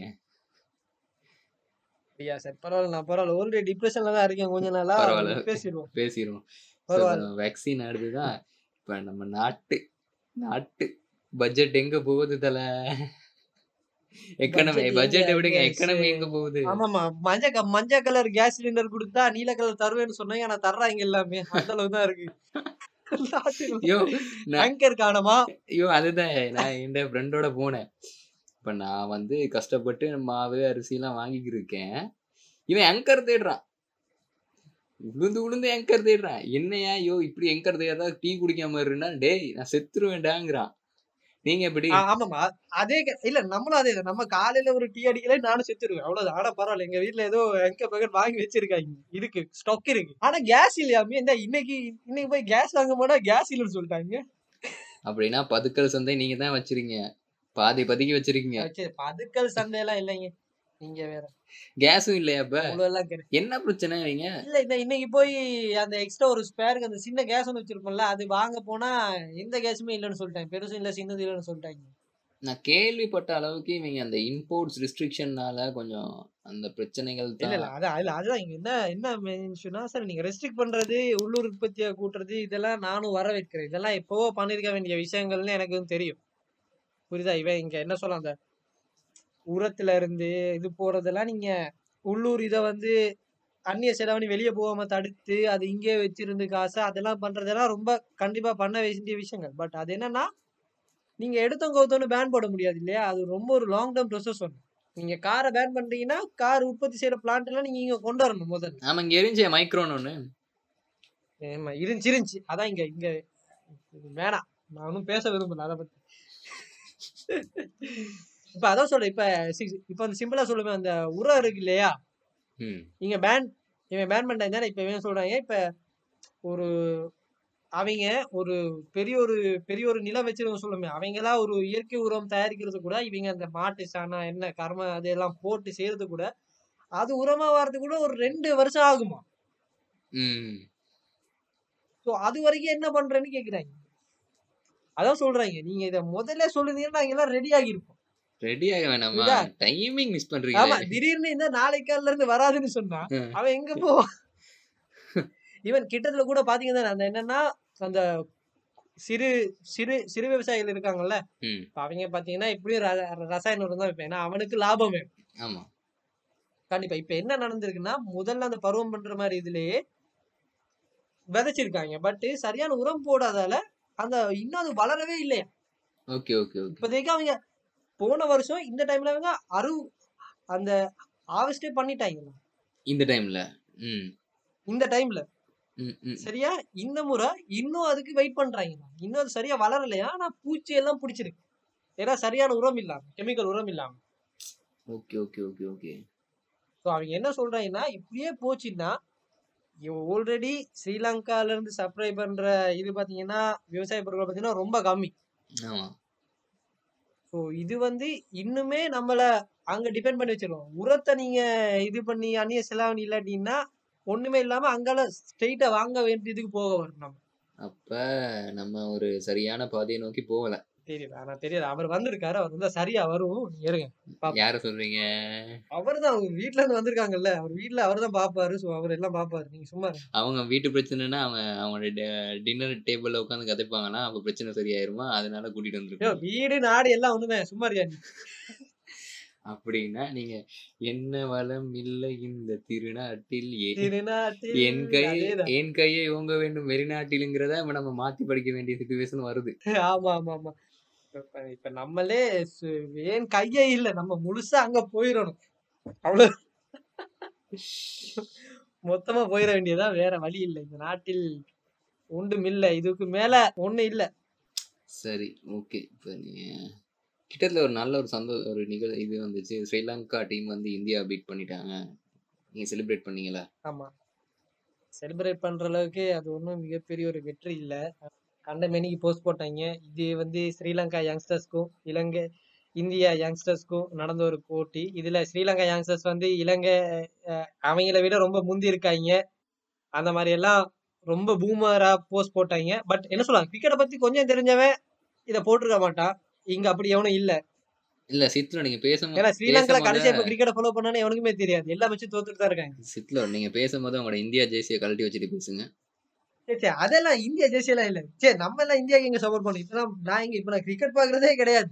ஐயா சார் பரவாயில்ல நான் பரவாயில்ல ஆல்ரெடி டிப்ரெஷன்ல தான் இருக்கேன் கொஞ்ச நாளா பரவாயில்ல. பேசிடுவோம் பேசிடுவோம் பரவாயில்ல வேக்சின் அடுத்துதான் இப்ப நம்ம நாட்டு நாட்டு பட்ஜெட் எங்க போகுது தல எக்கனமி Budget பட்ஜெட் எங்க? விடுங்க Yes. எக்கனமி எங்க போகுது ஆமாமா மஞ்சள் க- மஞ்சள் கலர் கேஸ் சிலிண்டர் கொடுத்தா நீல கலர் தருவேன்னு சொன்னாங்க ஆனா தர்றாங்க எல்லாமே அந்த அளவு தான் இருக்கு ஐயோ நான் டேங்கர் காணமா ஐயோ அதுதான் நான் என் ஃப்ரெண்டோட போனேன் இப்ப நான் வந்து கஷ்டப்பட்டு மாவு அரிசி எல்லாம் வாங்கிக்கிட்டு இருக்கேன் இவன் அங்கர் தேடுறான் உளுந்து உளுந்து எங்கர் தேடுறான் என்னையா ஐயோ இப்படி எங்கர் தேடுறா டீ குடிக்காம இருந்தா டேய் நான் செத்துருவேன்டாங்கிறான் நீங்க எப்படி ஆ, ஆமாமா அதே க- இல்ல நம்மளும் அதே தான் நம்ம காலையில ஒரு டீ அடிக்கல நானும் செத்துருவேன் அவ்வளவுதான் ஆனா பரவாயில்ல எங்க வீட்ல ஏதோ எங்க பக்கெட் வாங்கி வச்சிருக்காங்க இருக்கு ஸ்டாக் இருக்கு ஆனா கேஸ் இல்லையாமே இந்த இன்னைக்கு இன்னைக்கு போய் கேஸ் வாங்க போனா கேஸ் இல்லைன்னு சொல்லிட்டாங்க அப்படின்னா பதுக்கல் சந்தை நீங்க தான் வச்சிருக்கீங்க பாதி பதுக்கி வச்சிருக்கீங்க சரி பதுக்கல் சண்டை எல்லாம் இல்லைங்க நீங்க வேற கேஸும் இல்லையா இப்ப அவ்வளவு எல்லாம் கிடையாது என்ன பிரச்சனை நீங்க இல்ல இந்த இன்னைக்கு போய் அந்த எக்ஸ்ட்ரா ஒரு ஸ்பேருக்கு அந்த சின்ன கேஸ் ஒன்று வச்சிருப்போம்ல அது வாங்க போனா எந்த கேஸுமே இல்லைன்னு சொல்லிட்டாங்க பெருசும் இல்ல சின்னது இல்லைன்னு சொல்லிட்டாங்க நான் கேள்விப்பட்ட அளவுக்கு இவங்க அந்த இம்போர்ட்ஸ் ரெஸ்ட்ரிக்ஷன்னால கொஞ்சம் அந்த பிரச்சனைகள் இல்ல தான் இல்ல அது இல்ல அதுதான் இங்க என்ன என்ன மென்ஷனா சார் நீங்க ரெஸ்ட்ரிக்ட் பண்றது உள்ளூர் உற்பத்தியை கூட்டுறது இதெல்லாம் நானும் வரவேற்கிறேன் இதெல்லாம் எப்பவோ பண்ணிருக்க வேண்டிய விஷயங்கள்னு எனக்கு வந்து தெரியும் புரியுதா இவன் இங்க என்ன சொல்ல அந்த உரத்துல இருந்து இது போறதெல்லாம் நீங்க உள்ளூர் இதை வந்து அந்நிய செலவணி வெளியே போகாம தடுத்து அது இங்கே வச்சிருந்து காசு அதெல்லாம் பண்றதெல்லாம் ரொம்ப கண்டிப்பா பண்ண வேண்டிய விஷயங்கள் பட் அது என்னன்னா நீங்க எடுத்தோம் கவுத்தோன்னு பேன் போட முடியாது இல்லையா அது ரொம்ப ஒரு லாங் டேர்ம் ப்ரொசஸ் ஒன்று நீங்க காரை பேன் பண்றீங்கன்னா கார் உற்பத்தி செய்யற பிளான்ட் எல்லாம் நீங்க இங்க கொண்டு வரணும் முதல்ல ஆமா இங்க எரிஞ்ச மைக்ரோன் ஒண்ணு ஏமா இருந்துச்சு இருந்துச்சு அதான் இங்க இங்க இது வேணாம் நான் ஒன்றும் பேச விரும்பல அதை பத்தி இப்ப அதான் சொல்றேன் இப்ப சி- இப்ப அந்த சிம்பிளா சொல்லுவேன் அந்த உரம் இருக்கு இல்லையா ம் நீங்க பேன் இவன் பேன் பண்ணாங்க தானே இப்ப இவன் சொல்றாங்க இப்ப ஒரு அவங்க ஒரு பெரிய ஒரு பெரிய ஒரு நிலம் வச்சிருக்க சொல்லுமே அவங்களா ஒரு இயற்கை உரம் தயாரிக்கிறது கூட இவங்க அந்த மாட்டு சாணம் என்ன கர்ம அதெல்லாம் போட்டு செய்யறது கூட அது உரமா வர்றது கூட ஒரு ரெண்டு வருஷம் ஆகுமா ம் ஸோ அது வரைக்கும் என்ன பண்றேன்னு கேக்குறாங்க அதான் சொல்றாங்க நீங்க இத முதல்ல சொல்லுனீங்கன்னா நாங்க எல்லாம் ரெடி ஆகிருப்போம் ரெடி ஆக வேணாமா புரியுதா? டைமிங் மிஸ் ஆமா பண்றீங்களே திடீர்னு இந்த நாளைக்கு காலையில இருந்து வராதுன்னு சொன்னா ம். அவன் எங்க போவான் ஈவன் கிட்டத்துல கூட பாத்தீங்கன்னா அந்த என்னன்னா அந்த சிறு சிறு சிறு விவசாயிகள் இருக்காங்கல்ல ம் இப்ப அவங்க பாத்தீங்கன்னா இப்படியும் ர- ர- ரசாயன உரம் தான் வைப்பேன் ஏன்னா அவனுக்கு லாபம் வேணும் ஆமா கண்டிப்பா இப்ப என்ன நடந்திருக்குன்னா முதல்ல அந்த பருவம் பண்ற மாதிரி இதுலயே விதைச்சிருக்காங்க பட் சரியான உரம் போடாதால அந்த இன்னும் அது வளரவே இல்லையா ஓகே ஓகே ஓகே இப்போதைக்கு அவங்க போன வருஷம் இந்த டைம்ல அவங்க அரு அந்த ஹார்வெஸ்டே பண்ணிட்டாங்க இந்த டைம்ல ம் இந்த டைம்ல ம் ம் சரியா இந்த முறை இன்னும் அதுக்கு வெயிட் பண்றாங்க இன்னும் அது சரியா வளரலையா ஆனா பூச்சி எல்லாம் பிடிச்சிருக்கு ஏன்னா சரியான உரம் இல்லாம கெமிக்கல் உரம் இல்லாம okay okay okay okay so அவங்க என்ன சொல்றாங்கன்னா இப்படியே போச்சுன்னா ஆல்ரெடி ஸ்ரீலங்கால இருந்து சப்ளை பண்ற இது பாத்தீங்கன்னா விவசாய பொருட்கள் பாத்தீங்கன்னா ரொம்ப கம்மி ஆமா ஸோ இது வந்து இன்னுமே நம்மள அங்க டிபெண்ட் பண்ணி வச்சிருவோம் உரத்தை நீங்க இது பண்ணி அந்நிய செலாவணி இல்லாட்டின்னா ஒண்ணுமே இல்லாம அங்கால ஸ்ட்ரெயிட்டா வாங்க வேண்டியதுக்கு போக வரும் நம்ம அப்ப நம்ம ஒரு சரியான பாதையை நோக்கி போகல தெரியல ஆனா தெரியாது அவர் வந்திருக்காரு அவர் வந்தா சரியா வரும் நீங்க இருங்க பாப்போம். யார சொல்றீங்க அவர் தான் அவங்க வீட்ல இருந்து வந்திருக்காங்கல்ல அவர் வீட்ல அவர் தான் பாப்பாரு ஸோ அவர் எல்லாம் பாப்பாரு நீங்க சும்மா இருங்க. அவங்க வீட்டு பிரச்சனைனா அவங்க அவங்களோட டின்னர் டேபிள்ல உட்காந்து கதைப்பாங்கன்னா அப்ப பிரச்சனை சரியாயிருமா அதனால கூட்டிட்டு ஐயோ, வந்திருக்கோம் வீடு நாடு எல்லாம் ஒண்ணுமே சும்மா இருக்கியா நீ அப்படின்னா நீங்க என்ன வளம் இல்லை இந்த திருநாட்டில் ஏ- திருநாட்டில் என் கை அதேதான். என் கையை ஓங்க வேண்டும் வெளிநாட்டிலுங்கிறத இப்ப நம்ம மாத்தி படிக்க வேண்டிய சுச்சுவேஷன் வருது ஆமா ஆமா ஆமா இப்ப இப்ப நம்மளே சு- ஏன் கையே இல்ல நம்ம முழுசா அங்க போயிடணும் அவ்வளவு மொத்தமா போயிட வேண்டியதா வேற வழி இல்லை இந்த நாட்டில் ஒன்றும் இல்ல இதுக்கு மேல ஒண்ணு இல்ல சரி ஓகே இப்ப நீங்க கிட்டத்தட்ட ஒரு நல்ல ஒரு சந்தோ ஒரு நிகழ் இது வந்துச்சு ஸ்ரீலங்கா டீம் வந்து இந்தியா பீட் பண்ணிட்டாங்க நீங்க செலிப்ரேட் பண்ணீங்களா ஆமா செலிப்ரேட் பண்ற அளவுக்கு அது ஒன்றும் மிகப்பெரிய ஒரு வெற்றி இல்ல கண்ட மெனிக்கு போஸ்ட் போட்டாங்க இது வந்து ஸ்ரீலங்கா யங்ஸ்டர்ஸ்க்கும் இலங்கை இந்தியா யங்ஸ்டர்ஸ்க்கும் நடந்த ஒரு போட்டி இதுல ஸ்ரீலங்கா யங்ஸ்டர்ஸ் வந்து இலங்கை அஹ், அவங்கள விட ரொம்ப முந்தி இருக்காங்க அந்த மாதிரி எல்லாம் ரொம்ப பூமரா போஸ்ட் போட்டாங்க பட் என்ன சொல்லுவாங்க கிரிக்கெட்டை பத்தி கொஞ்சம் தெரிஞ்சவன் இதை போட்டிருக்க மாட்டான் இங்க அப்படி எவனும் இல்ல இல்ல சித்ரோ நீங்க பேசும்போது ஏன்னா ஸ்ரீலங்கால பேசும்போது கடைசியா இப்ப கிரிக்கெட்டை ஃபாலோ பண்ணானே எவனுக்குமே தெரியாது எல்லா வச்சு தோத்துட்டு தான் இருக்காங்க சித்லோ நீங்க பேசும்போது உங்களோட இந்தியா ஜெர்சியை கழட்டி வச்சுட்டு பேசுங்க சரி சரி அதெல்லாம் இந்தியா ஜெர்சி எல்லாம் இல்ல சரி நம்ம எல்லாம் இந்தியாவுக்கு எங்க சப்போர்ட் பண்ணோம் இப்ப நான் இங்க இப்ப நான் கிரிக்கெட் பாக்குறதே கிடையாது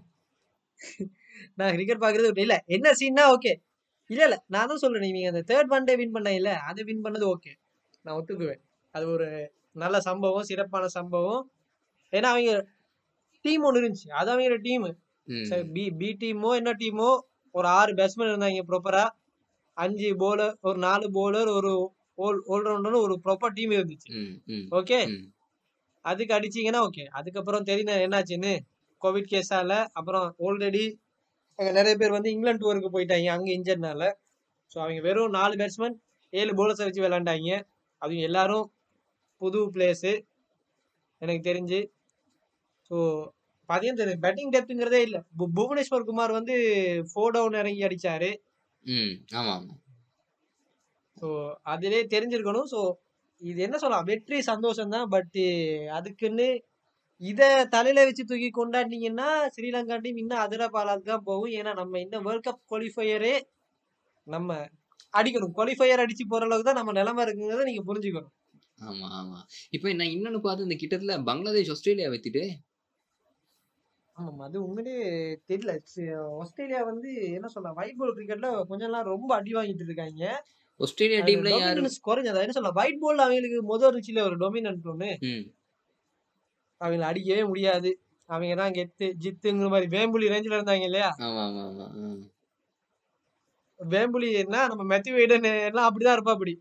நான் கிரிக்கெட் பாக்குறது விட்டு- இல்ல என்ன சீன்னா ஓகே இல்ல இல்ல நான் தான் சொல்றேன் நீங்க அந்த தேர்ட் ஒன் டே வின் பண்ண இல்ல அதை வின் பண்ணது ஓகே நான் ஒத்துக்குவேன் அது ஒரு நல்ல சம்பவம் சிறப்பான சம்பவம் ஏன்னா அவங்க டீம் ஒன்று இருந்துச்சு அது அவங்களோட டீம் ம் பி பி டீமோ என்ன டீமோ ஒரு ஆறு பேட்ஸ்மேன் இருந்தாங்க ப்ராப்பரா அஞ்சு bowler ஒரு நாலு bowler ஒரு ஓல் ஆல்ரவுண்டர் ஒரு ப்ராப்பர் டீம் இருந்துச்சு ம் ம் ஓகே ம் அதுக்கு அடிச்சீங்கன்னா ஓகே அதுக்கப்புறம் தெரியும் என்னாச்சுன்னு கோவிட் கேஸால அப்புறம் ஆல்ரெடி அங்க நிறைய பேர் வந்து இங்கிலாந்து டூருக்கு போயிட்டாங்க அங்க இன்ஜர்னால ஸோ அவங்க வெறும் நாலு பேட்ஸ்மேன் ஏழு bowlers வச்சு விளையாண்டாங்க அவங்க எல்லாரும் புது பிளேயர்ஸு எனக்கு தெரிஞ்சு ஸோ பார்த்தீங்கன்னா தெரியும் பேட்டிங் டெப்த்துங்கிறதே இல்லை புவனேஸ்வர் குமார் வந்து ஃபோர் டவுன் இறங்கி அடிச்சாரு ம் ஆமா ஆமா ஸோ அதிலே தெரிஞ்சிருக்கணும் ஸோ இது என்ன சொல்லலாம் வெற்றி சந்தோஷம் தான் பட் அதுக்குன்னு இத தலையில வச்சு தூக்கி கொண்டாடினீங்கன்னா ஸ்ரீலங்கா டீம் இன்னும் அதிர பாலாக்கு தான் போகும் ஏன்னா நம்ம இந்த வேர்ல்ட் கப் குவாலிஃபையரே நம்ம அடிக்கணும் குவாலிஃபையர் அடிச்சு போற அளவுக்கு தான் நம்ம நிலைமை இருக்குங்கிறத நீங்க புரிஞ்சுக்கணும் ஆமா ஆமா இப்போ நான் இன்னொன்னு பார்த்து இந்த கிட்டத்துல பங்களாதேஷ் ஆஸ்திரேலியா வைத்துட்டு ஆமாம் அது உண்மையிலேயே தெரியல சி- ஆஸ்திரேலியா வந்து என்ன சொல்லலாம் ஒயிட் பால் கிரிக்கெட்ல கொஞ்சம் எல்லாம் ரொம்ப அடி வாங்கிட்டு இருக்காங்க ஆஸ்திரேலியா டீம்ல யாரு டொமினன்ஸ் குறைஞ்சதா என்ன சொல்லலாம் ஒயிட் பால் அவங்களுக்கு முதல் இருந்துச்சுல ஒரு டொமினன்ட் ஒன்று ம் அவங்கள அடிக்கவே முடியாது அவங்க தான் கெத்து ஜித்துங்கிற மாதிரி வேம்புலி ரேஞ்சில் இருந்தாங்க இல்லையா ஆமா ஆமா ஆமா ஆ. வேம்புலின்னா நம்ம மெத்தி வைடன் எல்லாம் அப்படிதான் இருப்பா அப்படி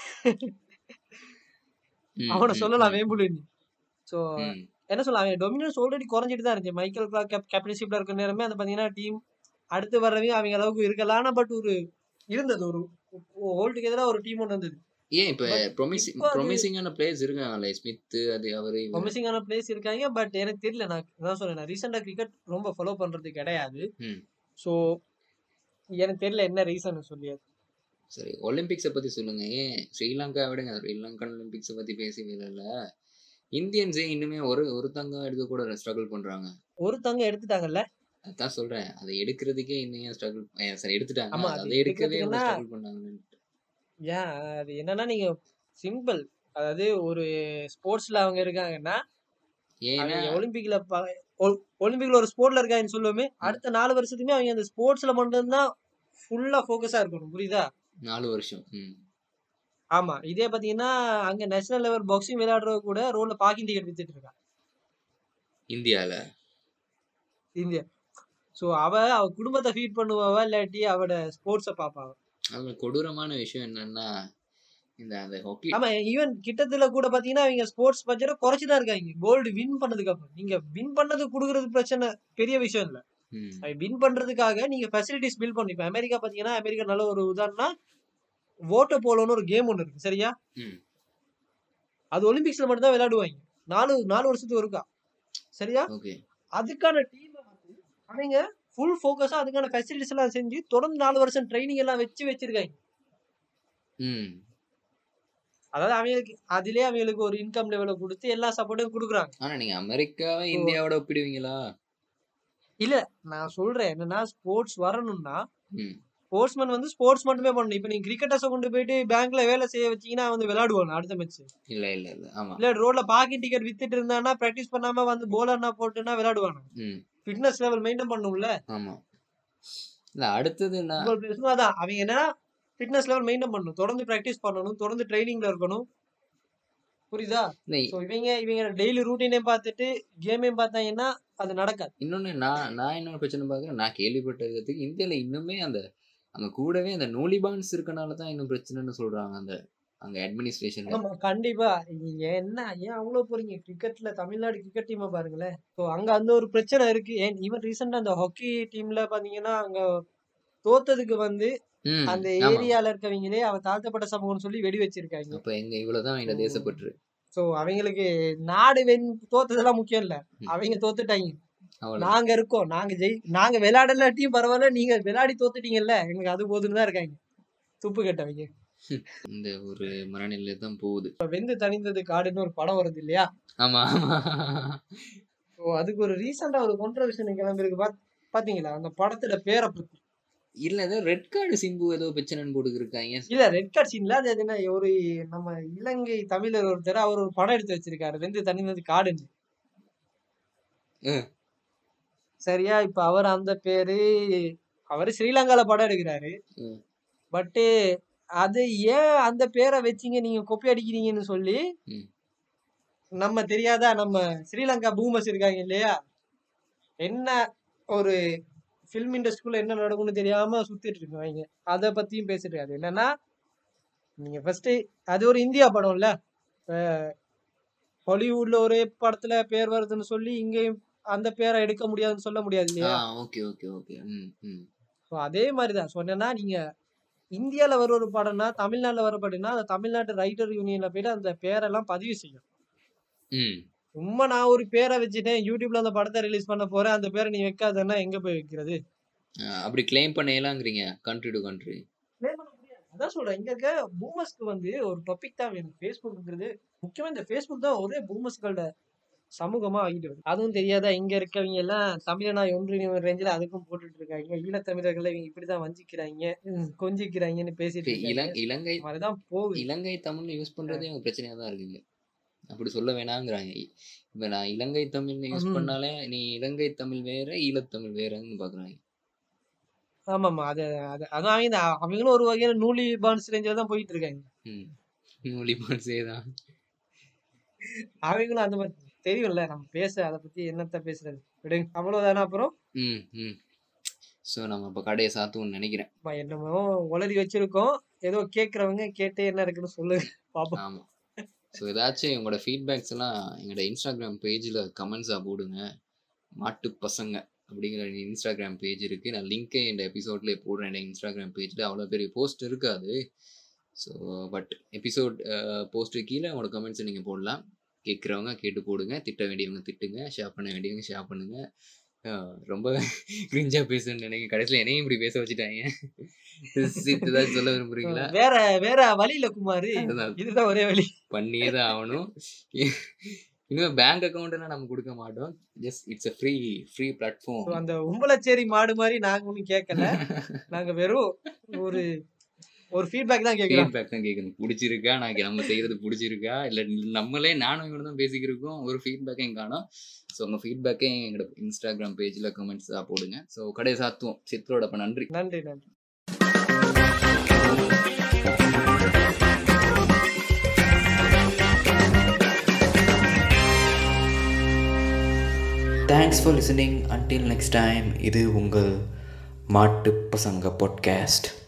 ம், அவனை ம், சொல்லலாம் ம், வேம்புலின்னு ஸோ ம். என்ன சொல்லலாம் அவன் டொமினன்ஸ் ஆல்ரெடி குறைஞ்சிட்டு தான் இருந்துச்சு மைக்கேல் கிளாக் கேப் கேப்டன்ஷிப்ல இருக்க நேரமே அந்த பார்த்தீங்கன்னா டீம் அடுத்து வர்றவங்க அவங்க அளவுக்கு இருக்கலாம் பட் ஒரு இருந்தது ஒரு ஹோல் டுகெதரா ஒரு டீம் ஒன்று இருந்தது ஏன் இப்ப But ப்ரொமிசிங் இப்போ அது- ப்ரொமிசிங்கான பிளேயர்ஸ் இருக்காங்கல்ல ஸ்மித் அது அவரு இவரு. ப்ரொமிசிங்கான பிளேஸ் இருக்காங்க பட் எனக்கு தெரியல நான் தான் சொல்றேன் நான் ரீசெண்டாக கிரிக்கெட் ரொம்ப ஃபாலோ பண்றது கிடையாது ம். ஸோ எனக்கு தெரியல என்ன ரீசன் சொல்லி அது. சரி ஒலிம்பிக்ஸை பத்தி சொல்லுங்க ஏன் ஸ்ரீலங்கா விடுங்க ஸ்ரீலங்கன் ஒலிம்பிக்ஸை பத்தி பேசவே இல்லைல்ல இந்தியன்ஸே இன்னுமே ஒரு ஒரு தங்கம் எடுக்க கூட ஸ்ட்ரகிள் பண்றாங்க ஒரு தங்கம் எடுத்துட்டாங்கல்ல அதான் சொல்றேன் அதை எடுக்கிறதுக்கே இன்னும் ஸ்ட்ரகிள் சரி எடுத்துட்டாங்க ஆமா, அது அதை எடுக்கவே எடுக்கிறதுக்குன்னா- ஸ்ட்ரகிள் பண்ணாங்கன்னு ஏன் அது என்னன்னா நீங்க சிம்பிள் அதாவது ஒரு ஸ்போர்ட்ஸ்ல அவங்க இருக்காங்கன்னா ஏன்னா அவங்க ஒலிம்பிக்ல ப- ஒ- ஒலிம்பிக்ல ஒரு ஸ்போர்ட்ல இருக்காங்கன்னு சொல்லுவோமே அடுத்த நாலு வருஷத்துக்குமே அவங்க அந்த ஸ்போர்ட்ஸ்ல மட்டும்தான் ஃபுல்லா ஃபோக்கஸா இருக்கணும் புரியுதா நாலு வருஷம் ம் ஆமா இதே பாத்தீங்கன்னா அங்க நேஷனல் லெவல் பாக்ஸிங் விளையாடுறவ கூட ரோட்ல பார்க்கிங் டிக்கெட் வித்துட்டு இருக்கா இந்தியால இந்தியா சோ அவ அவ குடும்பத்தை ஃபீட் பண்ணுவாவா இல்லாட்டி அவட ஸ்போர்ட்ஸ பாப்பாவ அதுல கொடூரமான விஷயம் என்னன்னா இந்த அந்த ஹாக்கி ஆமா ஈவன் கிட்டத்துல கூட பாத்தீங்கன்னா அவங்க ஸ்போர்ட்ஸ் பட்ஜெட்டை குறைச்சுதான் இருக்காங்க கோல்டு வின் பண்ணதுக்கு அப்புறம் நீங்க வின் பண்ணது குடுக்கறது பிரச்சனை பெரிய விஷயம் இல்ல ம் வின் பண்றதுக்காக நீங்க ஃபெசிலிட்டிஸ் பில்ட் பண்ணி இப்ப அமெரிக்கா பாத்தீங்கன்னா அமெரிக்கா நல்ல ஒரு உதாரணம் ஓட்டோ போலோன்னு ஒரு கேம் ஒன்று இருக்கு சரியா ம் அது ஒலிம்பிக்ஸ்ல மட்டும் தான் விளையாடுவாங்க நாலு நாலு வருஷத்துக்கு ஒருக்கா சரியா ஓகே அதுக்கான டீம் வந்து அவங்க ஃபுல் ஃபோக்கஸா அதுக்கான ஃபெசிலிட்டிஸ் எல்லாம் செஞ்சு தொடர்ந்து நாலு வருஷம் ட்ரைனிங் எல்லாம் வச்சு வச்சிருக்காங்க ம் அதாவது அவங்களுக்கு அதுலயே அவங்களுக்கு ஒரு இன்கம் லெவலை கொடுத்து எல்லா சப்போர்ட்டும் கொடுக்குறாங்க ஆனா நீங்க அமெரிக்காவை இந்தியாவோட ஒப்பிடுவீங்களா இல்ல நான் சொல்றேன் என்னன்னா ஸ்போர்ட்ஸ் வரணும்னா ம் ஸ்போர்ட்ஸ்மேன் வந்து ஸ்போர்ட்ஸ் மட்டுமே பண்ணணும் இப்ப நீங்க கிரிக்கெட்டர்ஸை கொண்டு போயிட்டு பேங்க்ல வேலை செய்ய வச்சீங்கன்னா அவன் வந்து விளையாடுவான் அடுத்த மேட்ச் இல்ல இல்ல இல்ல ஆமா இல்ல ரோட்ல பார்க்கிங் டிக்கெட் வித்துட்டு இருந்தானா பிராக்டிஸ் பண்ணாம வந்து போலர்னா போட்டுனா விளையாடுவானா ம் ஃபிட்னஸ் லெவல் மெயின்டைன் பண்ணும்ல ஆமா இல்ல அடுத்தது என்ன ஃபுட்பால் பிளேயர்ஸும் அதான் அவங்க என்னன்னா ஃபிட்னஸ் லெவல் மெயின்டைன் பண்ணணும் தொடர்ந்து பிராக்டிஸ் பண்ணணும் தொடர்ந்து ட்ரைனிங்ல இருக்கணும் புரியுதா இல்ல ஸோ இவங்க இவங்க டெய்லி ரூட்டீனையும் பார்த்துட்டு கேமையும் பார்த்தாங்கன்னா அது நடக்காது இன்னொன்னு நான் நான் என்ன பிரச்சனை பாக்குறேன் நான் கேள்விப்பட்டதுக்கு இந்தியால இன்னுமே அந்த அங்க கூடவே அந்த நூலிபான்ஸ் இருக்கனால தான் இன்னும் பிரச்சனைன்னு சொல்றாங்க அந்த அங்க அட்மினிஸ்ட்ரேஷன்ல ஆமா கண்டிப்பா நீங்க என்ன ஏன் அவ்வளவு போறீங்க கிரிக்கெட்ல தமிழ்நாடு கிரிக்கெட் டீமை பாருங்களேன் ஸோ அங்க அந்த ஒரு பிரச்சனை இருக்கு ஏன் ஈவன் ரீசெண்டா அந்த ஹாக்கி டீம்ல பாத்தீங்கன்னா அங்க தோத்ததுக்கு வந்து ம் அந்த ஆமா ஏரியால இருக்கவங்களே அவ தாழ்த்தப்பட்ட சமூகம்னு சொல்லி வெடி வச்சிருக்காங்க அப்ப எங்க இவ்வளவுதான் எங்க தேசப்பற்று ஸோ அவங்களுக்கு நாடு வென் தோத்ததெல்லாம் முக்கியம் இல்ல ம். அவங்க தோத்துட்டாங்க அவ்வளவு நாங்க இருக்கோம் நாங்க ஜெய் நாங்க விளையாடலாட்டியும் பரவாயில்ல நீங்க விளையாடி தோத்துட்டீங்கல்ல எங்களுக்கு அது போதுன்னு தான் இருக்காங்க துப்பு கட்டவங்க இந்த ஒரு மனநிலை தான் போகுது இப்ப வெந்து தணிந்தது காடுன்னு ஒரு படம் வருது இல்லையா ஆமா ஆமா ஸோ அதுக்கு ஒரு ரீசெண்டா ஒரு கொண்ட்ரவர்ஷன் கிளம்பிருக்கு பாத் பாத்தீங்களா அந்த படத்தோட பேரை பத்தி இல்ல ஏதோ ரெட் கார்டு சிம்பு ஏதோ பிரச்சனைன்னு போட்டுக்கிருக்காங்க இல்ல ரெட் கார்ட் சீன்ல அது அது என்ன ஒரு நம்ம இலங்கை தமிழர் ஒருத்தர் அவர் ஒரு படம் எடுத்து வச்சிருக்காரு வெந்து தணிந்தது காடுன்னு ம். சரியா இப்ப அவர் அந்த பேரு அவரு ஸ்ரீலங்கால படம் எடுக்கிறாரு ம். பட்டு அது ஏன் அந்த பேரை வச்சீங்க நீங்க கொப்பி அடிக்கிறீங்கன்னு சொல்லி ம். நம்ம தெரியாதா நம்ம ஸ்ரீலங்கா பூமஸ் இருக்காங்க இல்லையா என்ன ஒரு ஃபில்ம் இண்டஸ்ட்ரிக்குள்ள என்ன நடக்கும்னு தெரியாம சுத்திட்டு இருக்காங்க அதை பத்தியும் பேசிட்டு இருக்காரு என்னன்னா நீங்க ஃபர்ஸ்ட் அது ஒரு இந்தியா படம்ல ஹாலிவுட்ல ஒரே படத்துல பேர் வருதுன்னு சொல்லி இங்கேயும் அந்த பேரை எடுக்க முடியாதுன்னு சொல்ல முடியாது இல்லையா ஓகே ஓகே ஓகே ம் ம் ஸோ அதே மாதிரி தான் சொன்னேன்னா நீங்க இந்தியால வர ஒரு படம்னா தமிழ்நாட்டுல வர படம்னா அந்த தமிழ்நாட்டு ரைட்டர் யூனியன்ல போயிட்டு அந்த பேரெல்லாம் பதிவு செய்யும் ம் சும்மா நான் ஒரு பேரை வச்சுட்டேன் யூடியூப்ல அந்த படத்தை ரிலீஸ் பண்ண போறேன் அந்த பேரை நீ வைக்காதன்னா எங்க போய் வைக்கிறது அஹ் அப்படி கிளைம் பண்ணலாங்கிறீங்க கண்ட்ரி டு கண்ட்ரி claim பண்ண முடியாது. அதான் சொல்றேன் இங்க இருக்க பூமர்ஸ்க்கு வந்து ஒரு டாபிக் தான் வேணும் ஃபேஸ்புக்ங்கிறது முக்கியமா இந்த ஃபேஸ்புக் தான் ஒரே பூமர்ஸ்களோட சமூகமா ஆகிட்டு வருது அதுவும் தெரியாதா இங்க இருக்கவங்க எல்லாம் தமிழனா ஒன்றிணைவு ரேஞ்சில் அதுக்கும் போட்டுட்டு இருக்காங்க ஈழத்தமிழர்களை இவங்க இப்படிதான் வஞ்சிக்கிறாங்க ம், கொஞ்சிக்கிறாங்கன்னு பேசிட்டு இப்ப இலங் இருக்காங்க இலங்கை இந்த மாதிரிதான் போகுது இலங்கை தமிழ் யூஸ் பண்றதே அவங்க பிரச்சனையா தான் இருக்குங்க அப்படி சொல்ல வேணாங்கிறாங்க இப்ப நான் இலங்கை தமிழ் யூஸ் ம். பண்ணாலே நீ இலங்கை தமிழ் வேற ஈழத்தமிழ் வேறன்னு பாக்குறாங்க ஆமாமா அது அது அதான் அவங்க இந்த- அவங்களும் ஒரு வகையான நூலி பான்ஸ் ரேஞ்சில் தான் போயிட்டு இருக்காங்க ம் நூலிபான்ஸே தான் அவங்களும் அந்த மாதிரி தெரியும்ல நம்ம பேச அதை பத்தி என்னத்த பேசுறது விடுங்க அவ்வளவுதானே அப்புறம் ம் ம் ஸோ நம்ம இப்போ கடையை சாத்துவோம்னு நினைக்கிறேன் நம்ம என்னமோ உளறி வச்சிருக்கோம் ஏதோ கேக்குறவங்க கேட்டு என்ன இருக்குன்னு சொல்லுங்க பாப்போம் ஆமாம் ஸோ ஏதாச்சும் உங்களோட ஃபீட்பேக்ஸ் எல்லாம் எங்களோட இன்ஸ்டாகிராம் பேஜில் கமெண்ட்ஸாக போடுங்க மாட்டு பசங்க அப்படிங்கிற இன்ஸ்டாகிராம் பேஜ் இருக்குது நான் லிங்க்கே இந்த எபிசோட்லேயே போடுறேன் என் இன்ஸ்டாகிராம் பேஜில் அவ்வளோ பெரிய போஸ்ட் இருக்காது ஸோ பட் எபிசோட் போஸ்ட்டு கீழே உங்களோட கமெண்ட்ஸை நீங்கள் போடலாம் கேட்குறவங்க கேட்டு போடுங்க திட்ட வேண்டியவங்க திட்டுங்க ஷேர் பண்ண வேண்டியவங்க ஷேர் பண்ணுங்க அஹ் ரொம்ப கிரிஞ்சாக பேசுன்னு நினைக்கிறேன் கடைசியில் என்னையும் இப்படி பேச வச்சுட்டாங்க சித்து ஏதாச்சும் சொல்ல விரும்புறீங்களா வேற வேற வழியில குமாரு அதுதான் இதுதான் ஒரே வழி பண்ணியே தான் ஆகணும் இன்னும் பேங்க் அக்கௌண்ட் எல்லாம் நம்ம கொடுக்க மாட்டோம் just it's a free free So, platform அந்த உம்பளச்சேரி மாடு மாதிரி நாங்க ஒண்ணும் கேட்கல நாங்க வெறும் ஒரு ஒரு ஃபீட்பேக் தான் கேக்குறோம் ஃபீட்பேக் தான் கேட்கணும் பிடிச்சிருக்கா நான் நம்ம செய்யறது பிடிச்சிருக்கா இல்லை நம்மளே நானும் இவனு தான் பேசிக்கிருக்கோம் ஒரு ஃபீட்பேக்கையும் காணோம் ஸோ உங்கள் ஃபீட்பேக்கையும் எங்களோட இன்ஸ்டாகிராம் பேஜில் கமெண்ட்ஸாக போடுங்க ஸோ கடையை சாத்துவோம் சித்ரோட அப்போ நன்றி நன்றி நன்றி thanks for listening until next time இது உங்கள் மாட்டு பசங்க பாட்காஸ்ட்